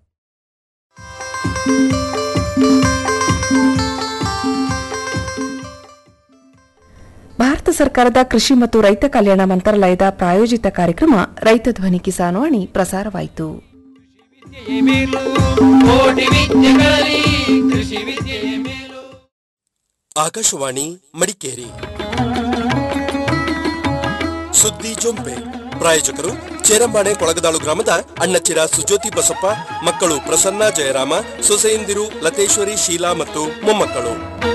ಭಾರತ ಸರ್ಕಾರದ ಕೃಷಿ ಮತ್ತು ರೈತ ಕಲ್ಯಾಣ ಮಂತ್ರಾಲಯದ ಪ್ರಾಯೋಜಿತ ಕಾರ್ಯಕ್ರಮ ರೈತ ಧ್ವನಿ ಕಿಸಾನ್ ವಾಣಿ ಪ್ರಸಾರವಾಯಿತು ಮೇಲು ಕೋಟಿ ವಿದ್ಯೆಗಳಲ್ಲಿ ಕೃಷಿ ವಿದ್ಯೆಯೇ ಮೇಲು ಆಕಾಶವಾಣಿ ಮಡಿಕೇರಿ ಸುದ್ದಿ ಜೊಂಪೆ ಪ್ರಾಯೋಜಕರು ಚೇರಂಬಾಣೆ ಕೊಳಗದಾಳು ಗ್ರಾಮದ ಅಣ್ಣಚ್ಚಿರ ಸುಜ್ಯೋತಿ ಬಸಪ್ಪ ಮಕ್ಕಳು ಪ್ರಸನ್ನ ಜಯರಾಮ ಸೊಸೆಯಂದಿರು ಲತೇಶ್ವರಿ ಶೀಲಾ ಮತ್ತು ಮೊಮ್ಮಕ್ಕಳು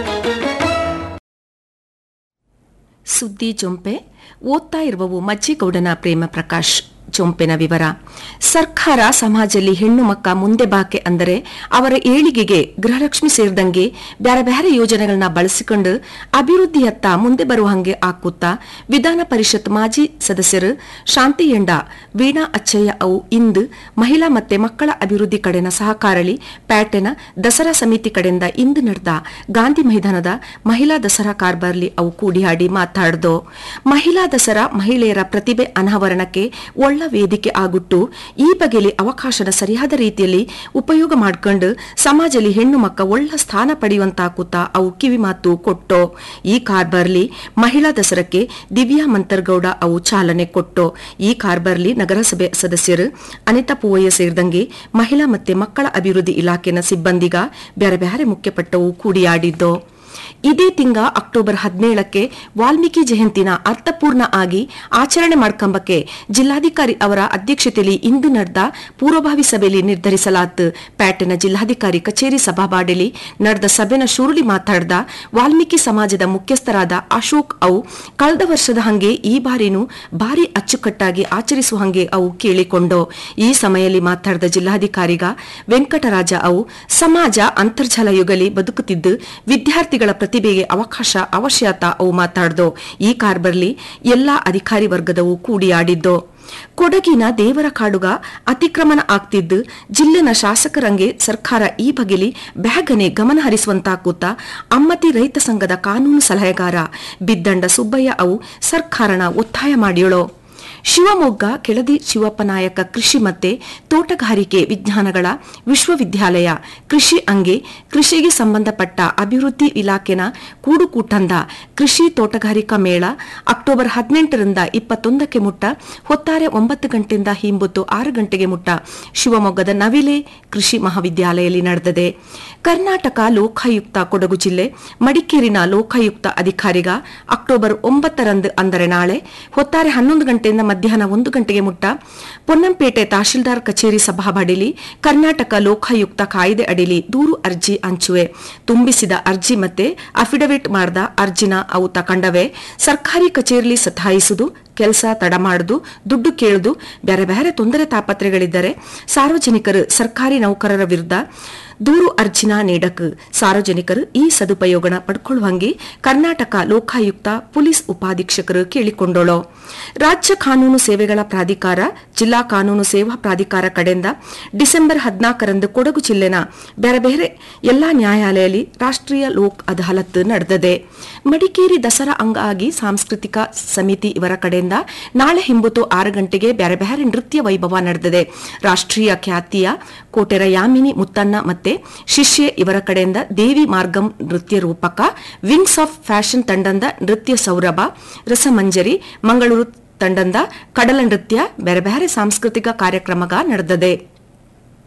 ಸುದ್ದಿ ಜೊಂಪೆ ಓದ್ತಾ ಇರುವವು ಮಜ್ಜಿಗೌಡನ ಪ್ರೇಮ ಪ್ರಕಾಶ್ ಜೊಂಪೆನ ವಿವರ ಸರ್ಕಾರ ಸಮಾಜದಲ್ಲಿ ಹೆಣ್ಣು ಮಕ್ಕ ಮುಂದೆ ಬಾಕೆ ಅಂದರೆ ಅವರ ಏಳಿಗೆಗೆ ಗೃಹಲಕ್ಷ್ಮಿ ಸೇರಿದಂಗೆ ಬ್ಯಾರೆ ಬ್ಯಾರೆ ಯೋಜನೆಗಳನ್ನ ಬಳಸಿಕೊಂಡು ಅಭಿವೃದ್ಧಿಯತ್ತ ಮುಂದೆ ಬರುವ ಹಂಗೆ ಆಕುತ್ತಾ ವಿಧಾನ ಪರಿಷತ್ ಮಾಜಿ ಸದಸ್ಯರು ಶಾಂತಿ ಎಂಡ ವೀಣಾ ಅಚ್ಚಯ್ಯ ಅವು ಇಂದು ಮಹಿಳಾ ಮತ್ತೆ ಮಕ್ಕಳ ಅಭಿವೃದ್ಧಿ ಕಡೆನ ಸಹಕಾರಳಿ ಪ್ಯಾಟೆನ ದಸರಾ ಸಮಿತಿ ಕಡೆಯಿಂದ ಇಂದು ನಡೆದ ಗಾಂಧಿ ಮೈದಾನದ ಮಹಿಳಾ ದಸರಾ ಕಾರ್ಬಾರ್ಲಿ ಅವು ಕೂಡಿಯಾಡಿ ಮಾತಾಡ್ದು ಮಹಿಳಾ ದಸರಾ ಮಹಿಳೆಯರ ಪ್ರತಿಭೆ ಅನಾವರಣಕ್ಕೆ ಒಳ್ಳ ವೇದಿಕೆ ಆಗುಟ್ಟು ಈ ಬಗೆಯಲ್ಲಿ ಅವಕಾಶನ ಸರಿಯಾದ ರೀತಿಯಲ್ಲಿ ಉಪಯೋಗ ಮಾಡ್ಕೊಂಡು ಸಮಾಜದಲ್ಲಿ ಹೆಣ್ಣು ಮಕ್ಕ ಒಳ್ಳ ಸ್ಥಾನ ಪಡೆಯುವಂತಾಕುತ್ತಾ ಅವು ಕಿವಿ ಮಾತು ಕೊಟ್ಟೋ ಈ ಕಾರ್ಬಾರ್ಲಿ ಮಹಿಳಾ ದಸರಕ್ಕೆ ದಿವ್ಯಾ ಮಂತರ್ಗೌಡ ಅವು ಚಾಲನೆ ಕೊಟ್ಟೋ ಈ ಕಾರ್ಬಾರ್ಲಿ ನಗರಸಭೆ ಸದಸ್ಯರು ಅನಿತಾ ಪೂವಯ್ಯ ಸೇರಿದಂಗೆ ಮಹಿಳಾ ಮತ್ತೆ ಮಕ್ಕಳ ಅಭಿವೃದ್ಧಿ ಇಲಾಖೆನ ಸಿಬ್ಬಂದಿಗ ಬ್ಯಾರೆ ಬ್ಯಾರೆ ಮುಖ್ಯಪಟ್ಟವು ಕೂಡಿಯಾಡಿದ್ದು ಇದೇ ತಿಂಗ ಅಕ್ಟೋಬರ್ ಹದಿನೇಳಕ್ಕೆ ವಾಲ್ಮೀಕಿ ಜಯಂತಿನ ಅರ್ಥಪೂರ್ಣ ಆಗಿ ಆಚರಣೆ ಮಾಡ್ಕೊಂಬಕ್ಕೆ ಜಿಲ್ಲಾಧಿಕಾರಿ ಅವರ ಅಧ್ಯಕ್ಷತೆಯಲ್ಲಿ ಇಂದು ನಡೆದ ಪೂರ್ವಭಾವಿ ಸಭೆಯಲ್ಲಿ ನಿರ್ಧರಿಸಲಾತು ಪ್ಯಾಟಿನ ಜಿಲ್ಲಾಧಿಕಾರಿ ಕಚೇರಿ ಸಭಾಬಾಡಿಲಿ ನಡೆದ ಸಭೆನ ಶುರುಳಿ ಮಾತಾಡ್ದ ವಾಲ್ಮೀಕಿ ಸಮಾಜದ ಮುಖ್ಯಸ್ಥರಾದ ಅಶೋಕ್ ಅವು ಕಳೆದ ವರ್ಷದ ಹಂಗೆ ಈ ಬಾರಿನೂ ಭಾರಿ ಅಚ್ಚುಕಟ್ಟಾಗಿ ಆಚರಿಸುವ ಹಂಗೆ ಅವು ಕೇಳಿಕೊಂಡು ಈ ಸಮಯದಲ್ಲಿ ಮಾತಾಡಿದ ಜಿಲ್ಲಾಧಿಕಾರಿಗ ವೆಂಕಟರಾಜ ಅವು ಸಮಾಜ ಅಂತರ್ಜಾಲ ಯುಗಲಿ ಬದುಕುತ್ತಿದ್ದು ವಿದ್ಯಾರ್ಥಿಗಳ ಪ್ರತಿಭೆಗೆ ಅವಕಾಶ ಅವಶ್ಯತ ಅವು ಮಾತಾಡ್ದೋ ಈ ಕಾರ್ಬರ್ಲಿ ಎಲ್ಲಾ ಅಧಿಕಾರಿ ವರ್ಗದವು ಕೂಡಿಯಾಡಿದ್ದು ಕೊಡಗಿನ ದೇವರ ಕಾಡುಗ ಅತಿಕ್ರಮಣ ಆಗ್ತಿದ್ದು ಜಿಲ್ಲೆನ ಶಾಸಕರಂಗೆ ಸರ್ಕಾರ ಈ ಬಗೆಲಿ ಬ್ಯಾಗನೆ ಗಮನ ಹರಿಸುವಂತಾಕುತ್ತಾ ಅಮ್ಮತಿ ರೈತ ಸಂಘದ ಕಾನೂನು ಸಲಹೆಗಾರ ಬಿದ್ದಂಡ ಸುಬ್ಬಯ್ಯ ಅವು ಸರ್ಕಾರನ ಒತ್ತಾಯ ಮಾಡಿಯೋಳು ಶಿವಮೊಗ್ಗ ಕೆಳದಿ ಶಿವಪ್ಪ ನಾಯಕ ಕೃಷಿ ಮತ್ತೆ ತೋಟಗಾರಿಕೆ ವಿಜ್ಞಾನಗಳ ವಿಶ್ವವಿದ್ಯಾಲಯ ಕೃಷಿ ಅಂಗೆ ಕೃಷಿಗೆ ಸಂಬಂಧಪಟ್ಟ ಅಭಿವೃದ್ಧಿ ಇಲಾಖೆನ ಕೂಡುಕೂಟಂದ ಕೃಷಿ ತೋಟಗಾರಿಕಾ ಮೇಳ ಅಕ್ಟೋಬರ್ ಹದಿನೆಂಟರಿಂದ ಇಪ್ಪತ್ತೊಂದಕ್ಕೆ ಮುಟ್ಟ ಹೊತ್ತಾರೆ ಒಂಬತ್ತು ಗಂಟೆಯಿಂದ ಹಿಂಬುತ್ತು ಆರು ಗಂಟೆಗೆ ಮುಟ್ಟ ಶಿವಮೊಗ್ಗದ ನವಿಲೆ ಕೃಷಿ ಮಹಾವಿದ್ಯಾಲಯದಲ್ಲಿ ನಡೆದಿದೆ ಕರ್ನಾಟಕ ಲೋಕಾಯುಕ್ತ ಕೊಡಗು ಜಿಲ್ಲೆ ಮಡಿಕೇರಿನ ಲೋಕಾಯುಕ್ತ ಅಧಿಕಾರಿಗ ಅಕ್ಟೋಬರ್ ಒಂಬತ್ತರಂದು ಅಂದರೆ ನಾಳೆ ಹೊತ್ತಾರೆ ಹನ್ನೊಂದು ಗಂಟೆಯಿಂದ ಮಧ್ಯಾಹ್ನ ಒಂದು ಗಂಟೆಗೆ ಮುಟ್ಟ ಪೊನ್ನಂಪೇಟೆ ತಹಶೀಲ್ದಾರ್ ಕಚೇರಿ ಸಭಾಬಡಿಲಿ ಕರ್ನಾಟಕ ಲೋಕಾಯುಕ್ತ ಕಾಯ್ದೆ ಅಡಿಲಿ ದೂರು ಅರ್ಜಿ ಹಂಚುವೆ ತುಂಬಿಸಿದ ಅರ್ಜಿ ಮತ್ತೆ ಅಫಿಡವಿಟ್ ಮಾಡಿದ ಅರ್ಜಿನ ಅವು ತಕಂಡವೆ ಸರ್ಕಾರಿ ಕಚೇರಿಲಿ ಸತಾಯಿಸುವುದು ಕೆಲಸ ತಡ ಮಾಡುದು ದುಡ್ಡು ಕೇಳುದು ಬೇರೆ ಬೇರೆ ತೊಂದರೆ ತಾಪತ್ರೆಗಳಿದ್ದರೆ ಸಾರ್ವಜನಿಕರು ಸರ್ಕಾರಿ ನೌಕರರ ವಿರುದ್ಧ ದೂರು ಅರ್ಜಿನ ನೀಡಕ್ ಸಾರ್ವಜನಿಕರು ಈ ಸದುಪಯೋಗನ ಪಡ್ಕೊಳ್ಳುವಂಗೆ ಕರ್ನಾಟಕ ಲೋಕಾಯುಕ್ತ ಪೊಲೀಸ್ ಉಪಾಧೀಕ್ಷಕರು ಕೇಳಿಕೊಂಡೋಳು ರಾಜ್ಯ ಕಾನೂನು ಸೇವೆಗಳ ಪ್ರಾಧಿಕಾರ ಜಿಲ್ಲಾ ಕಾನೂನು ಸೇವಾ ಪ್ರಾಧಿಕಾರ ಕಡೆಯಿಂದ ಡಿಸೆಂಬರ್ ಹದಿನಾಲ್ಕರಂದು ಕೊಡಗು ಜಿಲ್ಲೆನ ಬೇರೆ ಬೇರೆ ಎಲ್ಲಾ ನ್ಯಾಯಾಲಯದಲ್ಲಿ ರಾಷ್ಟ್ರೀಯ ಲೋಕ್ ಅದಾಲತ್ ನಡೆದಿದೆ ಮಡಿಕೇರಿ ದಸರಾ ಅಂಗಾಗಿ ಸಾಂಸ್ಕೃತಿಕ ಸಮಿತಿ ಇವರ ಕಡೆಯಿಂದ ನಾಳೆ ಹಿಂಬುತ್ತು ಆರು ಗಂಟೆಗೆ ಬೇರೆ ಬೇರೆ ನೃತ್ಯ ವೈಭವ ನಡೆದಿದೆ ರಾಷ್ಟ್ರೀಯ ಖ್ಯಾತಿಯ ಕೋಟೆರ ಯಾಮಿನಿ ಮುತ್ತಣ್ಣ ಮತ್ತೆ ಶಿಷ್ಯೆ ಇವರ ಕಡೆಯಿಂದ ದೇವಿ ಮಾರ್ಗಂ ನೃತ್ಯ ರೂಪಕ ವಿಂಗ್ಸ್ ಆಫ್ ಫ್ಯಾಷನ್ ತಂಡದ ನೃತ್ಯ ಸೌರಭ ರಸಮಂಜರಿ ಮಂಗಳೂರು ತಂಡದ ಕಡಲ ನೃತ್ಯ ಬೇರೆ ಬೇರೆ ಸಾಂಸ್ಕೃತಿಕ ಕಾರ್ಯಕ್ರಮಗ ನಡೆದಿದೆ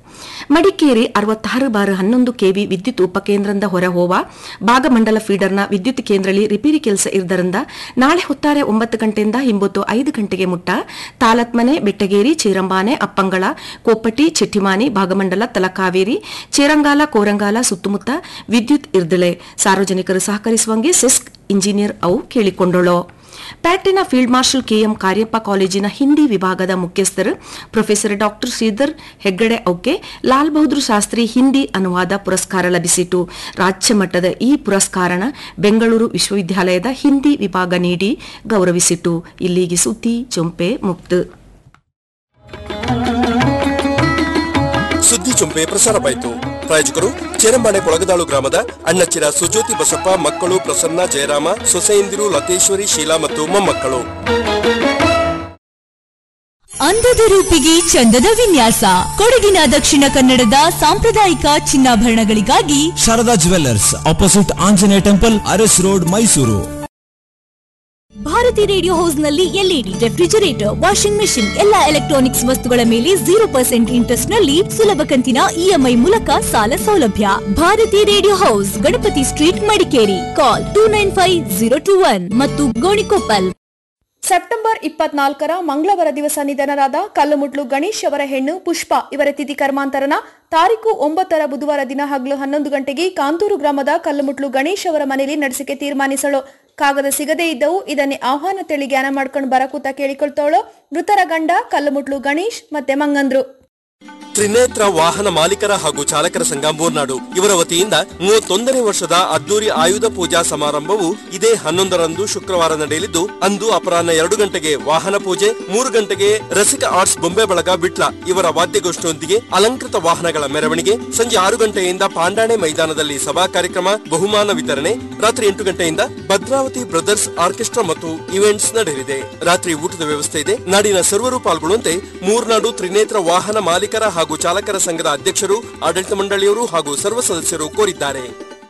ಮಡಿಕೇರಿ ಅರವತ್ತಾರು ಬಾರ್ ಹನ್ನೊಂದು ಕೆವಿ ವಿದ್ಯುತ್ ಉಪಕೇಂದ್ರದಿಂದ ಹೊರಹೋವ ಭಾಗಮಂಡಲ ಫೀಡರ್ನ ವಿದ್ಯುತ್ ಕೇಂದ್ರದಲ್ಲಿ ರಿಪೇರಿ ಕೆಲಸ ಇರದರಿಂದ ನಾಳೆ ಹೊತ್ತಾರೆ ಒಂಬತ್ತು ಗಂಟೆಯಿಂದ ಹಿಂಬತ್ತು ಐದು ಗಂಟೆಗೆ ಮುಟ್ಟ ತಾಲತ್ಮನೆ ಬೆಟ್ಟಗೇರಿ ಚೇರಂಬಾನೆ ಅಪ್ಪಂಗಳ ಕೋಪಟಿ ಚೆಟ್ಟಿಮಾನಿ ಭಾಗಮಂಡಲ ತಲಕಾವೇರಿ ಚೇರಂಗಾಲ ಕೋರಂಗಾಲ ಸುತ್ತಮುತ್ತ ವಿದ್ಯುತ್ ಇರ್ದಲೆ ಸಾರ್ವಜನಿಕರು ಸಹಕರಿಸುವಂಗೆ ಸೆಸ್ಕ್ ಇಂಜಿನಿಯರ್ ಅವು ಕೇಳಿಕೊಂಡಳು ಪ್ಯಾಟಿನ ಫೀಲ್ಡ್ ಮಾರ್ಷಲ್ ಕೆಎಂ ಕಾರ್ಯಪ್ಪ ಕಾಲೇಜಿನ ಹಿಂದಿ ವಿಭಾಗದ ಮುಖ್ಯಸ್ಥರು ಪ್ರೊಫೆಸರ್ ಡಾಕ್ಟರ್ ಶ್ರೀಧರ್ ಹೆಗ್ಗಡೆ ಔಕೆ ಲಾಲ್ ಬಹದ್ದೂರ್ ಶಾಸ್ತ್ರಿ ಹಿಂದಿ ಅನುವಾದ ಪುರಸ್ಕಾರ ಲಭಿಸಿತು ರಾಜ್ಯ ಮಟ್ಟದ ಈ ಪುರಸ್ಕಾರನ ಬೆಂಗಳೂರು ವಿಶ್ವವಿದ್ಯಾಲಯದ ಹಿಂದಿ ವಿಭಾಗ ನೀಡಿ ಗೌರವಿಸಿತು ಇಲ್ಲಿಗೆ ಸುದ್ದಿ ಚೊಂಪೆ ಮುಕ್ತ ಸುದ್ದಿ ಚುಂಪೆ ಪ್ರಸಾರವಾಯಿತು ಪ್ರಾಯೋಜಕರು ಚೇರಂಬಾಣೆ ಕೊಳಗದಾಳು ಗ್ರಾಮದ ಅಣ್ಣಚ್ಚಿರ ಸುಜ್ಯೋತಿ ಬಸಪ್ಪ ಮಕ್ಕಳು ಪ್ರಸನ್ನ ಜಯರಾಮ ಸೊಸೆಯಂದಿರು ಲತೇಶ್ವರಿ ಶೀಲಾ ಮತ್ತು ಮೊಮ್ಮಕ್ಕಳು ಅಂದದ ರೂಪಿಗೆ ಚಂದದ ವಿನ್ಯಾಸ ಕೊಡಗಿನ ದಕ್ಷಿಣ ಕನ್ನಡದ ಸಾಂಪ್ರದಾಯಿಕ ಚಿನ್ನಾಭರಣಗಳಿಗಾಗಿ Sharada jewellers opposite Anjaneya temple Aras road Mysuru Bharati radio house ನಲ್ಲಿ ಎಲ್ಇಡಿ ರೆಫ್ರಿಜರೇಟರ್ ವಾಷಿಂಗ್ ಮೆಷಿನ್ ಎಲ್ಲಾ ಎಲೆಕ್ಟ್ರಾನಿಕ್ಸ್ ವಸ್ತುಗಳ ಮೇಲೆ ಜೀರೋ ಪರ್ಸೆಂಟ್ ಇಂಟ್ರೆಸ್ಟ್ ನಲ್ಲಿ ಸುಲಭ ಕಂತಿನ ಇಎಂಐ ಮೂಲಕ ಸಾಲ ಸೌಲಭ್ಯ Bharati radio house Ganapati street Madikeri call two nine five zero two one ಮತ್ತು ಗೋಣಿಕೊಪ್ಪಲ್ ಸೆಪ್ಟೆಂಬರ್ ಇಪ್ಪತ್ನಾಲ್ಕರ ಮಂಗಳವಾರ ದಿವಸ ನಿಧನರಾದ ಕಲ್ಲುಮುಟ್ಲು ಗಣೇಶ್ ಅವರ ಹೆಣ್ಣು ಪುಷ್ಪ ಇವರ ತಿಥಿ ಕರ್ಮಾಂತರನ ತಾರೀಕು ಒಂಬತ್ತರ ಬುಧವಾರ ದಿನ ಹಗಲು ಹನ್ನೊಂದು ಗಂಟೆಗೆ ಕಾಂತೂರು ಗ್ರಾಮದ ಕಲ್ಲುಮುಟ್ಲು ಗಣೇಶ್ ಅವರ ಮನೆಯಲ್ಲಿ ನಡೆಸಿಕೆ ತೀರ್ಮಾನಿಸಳು ಕಾಗದ ಸಿಗದೇ ಇದ್ದವು ಇದನ್ನೇ ಆಹ್ವಾನ ತಿಳಿ ಜ್ಞಾನ ಮಾಡ್ಕೊಂಡು ಬರಕೂತ ಕೇಳಿಕೊಳ್ತಾವಳು ಮೃತರ ಗಂಡ ಕಲ್ಲುಮುಟ್ಲು ಗಣೇಶ್ ಮತ್ತೆ ಮಂಗಂದ್ರು ತ್ರಿನೇತ್ರ ವಾಹನ ಮಾಲೀಕರ ಹಾಗೂ ಚಾಲಕರ ಸಂಘ ಮೂರ್ನಾಡು ಇವರ ವತಿಯಿಂದ ಮೂವತ್ತೊಂದನೇ ವರ್ಷದ ಅದ್ದೂರಿ ಆಯುಧ ಪೂಜಾ ಸಮಾರಂಭವು ಇದೇ ಹನ್ನೊಂದರಂದು ಶುಕ್ರವಾರ ನಡೆಯಲಿದ್ದು ಅಂದು ಅಪರಾಹ್ನ ಎರಡು ಗಂಟೆಗೆ ವಾಹನ ಪೂಜೆ ಮೂರು ಗಂಟೆಗೆ ರಸಿಕ ಆರ್ಟ್ಸ್ ಬೊಂಬೆ ಬಳಗ ಬಿಟ್ಲ ಇವರ ವಾದ್ಯಗೋಷ್ಠಿಯೊಂದಿಗೆ ಅಲಂಕೃತ ವಾಹನಗಳ ಮೆರವಣಿಗೆ ಸಂಜೆ ಆರು ಗಂಟೆಯಿಂದ ಪಾಂಡಾಣೆ ಮೈದಾನದಲ್ಲಿ ಸಭಾ ಕಾರ್ಯಕ್ರಮ ಬಹುಮಾನ ವಿತರಣೆ ರಾತ್ರಿ ಎಂಟು ಗಂಟೆಯಿಂದ ಭದ್ರಾವತಿ ಬ್ರದರ್ಸ್ ಆರ್ಕೆಸ್ಟ್ರಾ ಮತ್ತು ಇವೆಂಟ್ಸ್ ನಡೆಯಲಿದೆ ರಾತ್ರಿ ಊಟದ ವ್ಯವಸ್ಥೆ ಇದೆ ನಾಡಿನ ಸರ್ವರು ಪಾಲ್ಗೊಳ್ಳುವಂತೆ ಮೂರ್ನಾಡು ತ್ರಿನೇತ್ರ ವಾಹನ ಮಾಲೀಕರ ಹಾಗೂ ಚಾಲಕರ ಸಂಘದ ಅಧ್ಯಕ್ಷರು ಆಡಳಿತ ಮಂಡಳಿಯವರು ಹಾಗೂ ಸರ್ವ ಸದಸ್ಯರು ಕೋರಿದ್ದಾರೆ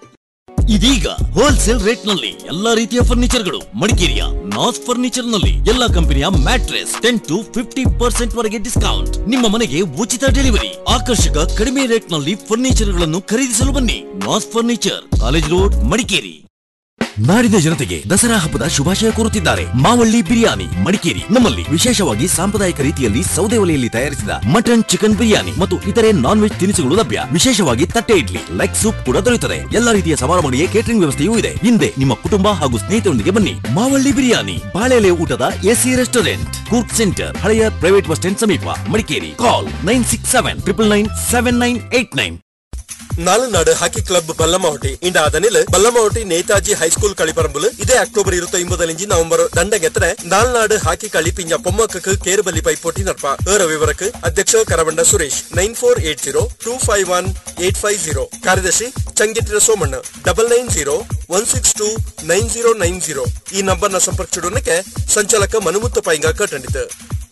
ಇದೀಗ ಹೋಲ್ಸೇಲ್ ರೇಟ್ ನಲ್ಲಿ ಎಲ್ಲಾ ರೀತಿಯ ಫರ್ನಿಚರ್ಗಳು ಮಡಿಕೇರಿಯ ನಾಸ್ ಫರ್ನಿಚರ್ ನಲ್ಲಿ ಎಲ್ಲಾ ಕಂಪನಿಯ mattress ten to fifty percent ವರೆಗೆ ಡಿಸ್ಕೌಂಟ್ ನಿಮ್ಮ ಮನೆಗೆ ಉಚಿತ ಡೆಲಿವರಿ ಆಕರ್ಷಕ ಕಡಿಮೆ ರೇಟ್ ನಲ್ಲಿ ಫರ್ನಿಚರ್ ಗಳನ್ನು ಖರೀದಿಸಲು ಬನ್ನಿ Naz furniture college road Madikeri ನಾಡಿನ ಜನತೆಗೆ ದಸರಾ ಹಬ್ಬದ ಶುಭಾಶಯ ಕೋರುತ್ತಿದ್ದಾರೆ ಮಾವಳ್ಳಿ ಬಿರಿಯಾನಿ ಮಡಿಕೇರಿ ನಮ್ಮಲ್ಲಿ ವಿಶೇಷವಾಗಿ ಸಾಂಪ್ರದಾಯಿಕ ರೀತಿಯಲ್ಲಿ ಸೌದೆ ಒಲೆಯಲ್ಲಿ ತಯಾರಿಸಿದ ಮಟನ್ ಚಿಕನ್ ಬಿರಿಯಾನಿ ಮತ್ತು ಇತರೆ ನಾನ್ ವೆಜ್ ತಿನಿಸುಗಳು ಲಭ್ಯ ವಿಶೇಷವಾಗಿ ತಟ್ಟೆ ಇಡ್ಲಿ ಲೆಗ್ ಸೂಪ್ ಕೂಡ ದೊರೆಯುತ್ತದೆ ಎಲ್ಲಾ ರೀತಿಯ ಸಮಾರಂಭಗಳಿಗೆ ಕೇಟರಿಂಗ್ ವ್ಯವಸ್ಥೆಯೂ ಇದೆ ಹಿಂದೆ ನಿಮ್ಮ ಕುಟುಂಬ ಹಾಗೂ ಸ್ನೇಹಿತರೊಂದಿಗೆ ಬನ್ನಿ ಮಾವಳ್ಳಿ ಬಿರಿಯಾನಿ ಬಾಳೆಲೆ ಊಟದ ಎಸಿ ರೆಸ್ಟೋರೆಂಟ್ ಕೂರ್ಗ್ ಸೆಂಟರ್ ಹಳೆಯ ಪ್ರೈವೇಟ್ ಬಸ್ ಸ್ಟ್ಯಾಂಡ್ ಸಮೀಪ Madikeri call nine six seven triple nine seven nine eight nine Nalnad hockey club ബല്ലമോട്ടി ഇണ്ട അതനില് ബല്ലമോട്ടി നേതാജി ഹൈസ്കൂൾ കളിപ്പറമ്പില് ഇതേ അക്ടോബർ ഇരുപത്തി ഒമ്പതിനഞ്ച് നവംബർ രണ്ടಗೆತ್ತನೆ ನಾಲ್ನಾಡು ಹಾಕಿ കളി പിഞ്ഞ പൊമ്മക്കക്ക് കേറുബല്ലി പൈപ്പോട്ടി നടപ്പ ഏറെ വിവരക്ക് അധ്യക്ഷ കരവണ്ട Suresh nine four eight zero two five one eight five zero ಕಾರ್ಯದರ್ಶಿ Changittira Somanna double nine zero one six two nine zero nine zero ಈ ನಂಬರ್ನ ಸಂಪರ್ಕಿಸಿಡೋನಕ್ಕೆ ಸಂಚಾಲಕ ಮನುಮುತ್ತ ಪೈಂಗ ಕಟ್ಟಂಡಿತು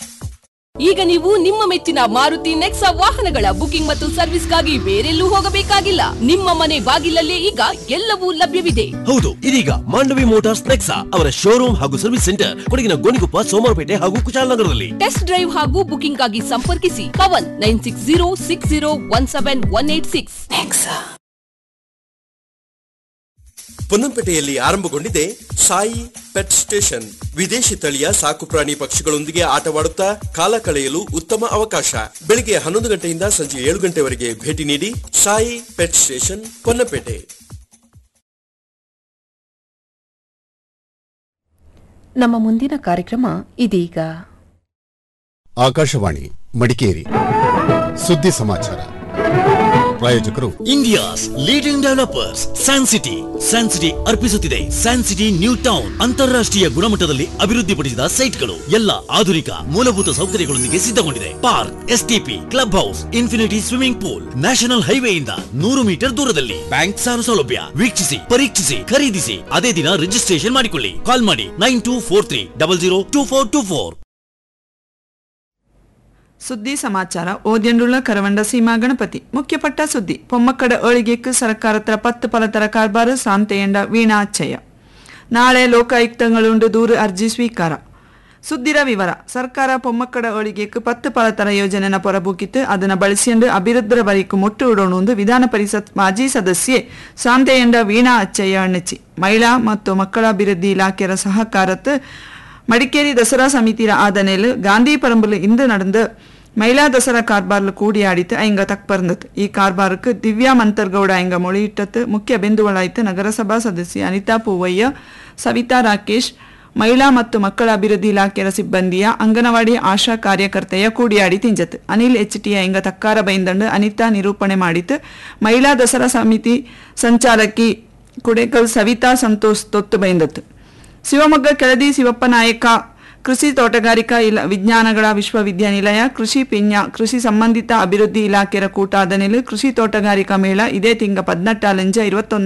ಈಗ ನೀವು ನಿಮ್ಮ ಮೆಚ್ಚಿನ ಮಾರುತಿ ನೆಕ್ಸಾ ವಾಹನಗಳ ಬುಕಿಂಗ್ ಮತ್ತು ಸರ್ವಿಸ್ಗಾಗಿ ಬೇರೆಲ್ಲೂ ಹೋಗಬೇಕಾಗಿಲ್ಲ ನಿಮ್ಮ ಮನೆ ಬಾಗಿಲಲ್ಲೇ ಈಗ ಎಲ್ಲವೂ ಲಭ್ಯವಿದೆ ಹೌದು ಇದೀಗ ಮಾಂಡವಿ ಮೋಟಾರ್ಸ್ ನೆಕ್ಸಾ ಅವರ ಶೋರೂಮ್ ಹಾಗೂ ಸರ್ವಿಸ್ ಸೆಂಟರ್ ಕೊಡಗಿನ ಗೋಣಿಕೊಪ್ಪ ಸೋಮವಾರಪೇಟೆ ಹಾಗೂ ಕುಶಾಲನಗರದಲ್ಲಿ ಟೆಸ್ಟ್ ಡ್ರೈವ್ ಹಾಗೂ ಬುಕಿಂಗ್ ಆಗಿ ಸಂಪರ್ಕಿಸಿ Pavan nine six zero six zero one seven one eight six ಪೊನ್ನಂಪೇಟೆಯಲ್ಲಿ ಆರಂಭಗೊಂಡಿದೆ ಸಾಯಿ ಪೆಟ್ ಸ್ಟೇಷನ್ ವಿದೇಶಿ ತಳಿಯ ಸಾಕು ಪ್ರಾಣಿ ಪಕ್ಷಿಗಳೊಂದಿಗೆ ಆಟವಾಡುತ್ತಾ ಕಾಲ ಕಳೆಯಲು ಉತ್ತಮ ಅವಕಾಶ ಬೆಳಿಗ್ಗೆ ಹನ್ನೊಂದು ಗಂಟೆಯಿಂದ ಸಂಜೆ ಏಳು ಗಂಟೆವರೆಗೆ ಭೇಟಿ ನೀಡಿ ಸಾಯಿ ಪೆಟ್ ಸ್ಟೇಷನ್ ಪೊನ್ನಂಪೇಟೆ ನಮ್ಮ ಮುಂದಿನ ಕಾರ್ಯಕ್ರಮ ಇದೀಗ ಆಕಾಶವಾಣಿ ಮಡಿಕೇರಿ ಸುದ್ದಿ ಸಮಾಚಾರ ಪ್ರಾಯೋಜಕರು India's leading developers San city San city ಅರ್ಪಿಸುತ್ತಿದೆ ಸ್ಯಾನ್ ಸಿಟಿ ನ್ಯೂ ಟೌನ್ ಅಂತಾರಾಷ್ಟ್ರೀಯ ಗುಣಮಟ್ಟದಲ್ಲಿ ಅಭಿವೃದ್ಧಿಪಡಿಸಿದ ಸೈಟ್ಗಳು ಎಲ್ಲ ಆಧುನಿಕ ಮೂಲಭೂತ ಸೌಕರ್ಯಗಳೊಂದಿಗೆ ಸಿದ್ಧಗೊಂಡಿದೆ park STP club house infinity swimming pool national ಹೈವೇಯಿಂದ ನೂರು ಮೀಟರ್ ದೂರದಲ್ಲಿ ಬ್ಯಾಂಕ್ ಸಾಲ ಸೌಲಭ್ಯ ವೀಕ್ಷಿಸಿ ಪರೀಕ್ಷಿಸಿ ಖರೀದಿಸಿ ಅದೇ ದಿನ ರಿಜಿಸ್ಟ್ರೇಷನ್ ಮಾಡಿಕೊಳ್ಳಿ ಕಾಲ್ ಮಾಡಿ nine two four three double zero two four two four ಸುದ್ದಿ ಸಮಾಚಾರ ಓದ್ಯಂಡುಳ್ಳ ಕರವಂಡ ಸೀಮಾ ಗಣಪತಿ ಮುಖ್ಯಪಟ್ಟ ಸುದ್ದಿ ಪೊಮ್ಮಕ್ಕಡ ಏಳಿಗೆக்கு ಸರ್ಕಾರತ್ರ പത്ത് പലതര ಕಾರ್ಬಾರು ಸಾಂತೆಯಂಡ ವೀಣಾ ಅಚ್ಚಯ್ಯ ನಾಳೆ ಲೋಕಾಯುಕ್ತಗಳುಂಡು ದೂರು ಅರ್ಜಿ ಸ್ವೀಕಾರ ಸುದ್ದಿರ ವಿವರ ಸರ್ಕಾರ ಪೊಮ್ಮಕ್ಕಡ ಒಳಿಗೆக்கு ಪತ್ತು ಪಲತರ ಯೋಜನೆನ ಪೊರಬೂಕಿತ್ತು ಅದನ್ನ ಬಳಸಿಕೊಂಡು ಅಭಿವೃದ್ಧರ ಬರಿಕು ಮುಟ್ಟು ಇಡೋಣ ವಿಧಾನ ಪರಿಷತ್ ಮಾಜಿ ಸದಸ್ಯೆ ಶಾಂತೆಯಂಡ ವೀಣಾ ಅಚ್ಚಯ್ಯ ಅಣ್ಣಚ್ಚಿ ಮಹಿಳಾ ಮತ್ತು ಮಕ್ಕಳ ಅಭಿವೃದ್ಧಿ ಇಲಾಖೆಯ ಸಹಕಾರತ್ತು ಮಡಿಕೇರಿ ದಸರಾ ಸಮಿತಿಯ ಆದನೆಲ್ ಗಾಂಧಿ ಪರಂಬಲು ಇಂದು நடந்து ಮಹಿಳಾ ದಸರಾ ಕಾರ್ಬಾರ್ಲು ಕೂಡಿಯಾಡಿತು ಐಂಗ ತಕ್ಪರ್ಂದತ್ ಈ ಕಾರ್ಬಾರ್க்கு ದಿವ್ಯಾ ಮಂತರ್ಗೌಡ ಐಂಗ ಮೊಳಿಯಿಟ್ಟತ್ತು ಮುಖ್ಯ ಬಿಂದುಗಳಾಯ್ತು ನಗರಸಭಾ ಸದಸ್ಯೆ ಅನಿತಾ ಪೂವಯ್ಯ ಸವಿತಾ ರಾಕೇಶ್ ಮಹಿಳಾ ಮತ್ತು ಮಕ್ಕಳ ಅಭಿವೃದ್ಧಿ ಇಲಾಖೆಯ ಸಿಬ್ಬಂದಿಯ ಅಂಗನವಾಡಿ ಆಶಾ ಕಾರ್ಯಕರ್ತೆಯ ಕೂಡಿಯಾಡಿ ತಿಂಜತ್ ಅನಿಲ್ ಎಚ್ ಟಿ ಐಂಗ ತಕ್ಕಾರ ಬೈಂದಂಡು ಅನಿತಾ ನಿರೂಪಣೆ ಮಾಡಿತು ಮಹಿಳಾ ದಸರಾ ಸಮಿತಿ ಸಂಚಾಲಕಿ ಕುಡೇಕಲ್ ಸವಿತಾ ಸಂತೋಷ್ ತೊತ್ತು ಬೈಂದತ್ತು ಶಿವಮೊಗ್ಗ ಕೆಳದಿ ಶಿವಪ್ಪ ನಾಯಕ ಕೃಷಿ ತೋಟಗಾರಿಕಾ ಇಲ ವಿಜ್ಞಾನಗಳ ವಿಶ್ವವಿದ್ಯಾನಿಲಯ ಕೃಷಿ ಪಿಂಜ ಕೃಷಿ ಸಂಬಂಧಿತ ಅಭಿವೃದ್ಧಿ ಇಲಾಖೆಯ ಕೂಟ ಆದನೆಲು ಕೃಷಿ ತೋಟಗಾರಿಕಾ ಮೇಳ ಇದೇ ತಿಂಗ ಪದ್ನೆಟ್ಟಾಲೆಂಜ ಇರುವತ್ತೊಂದು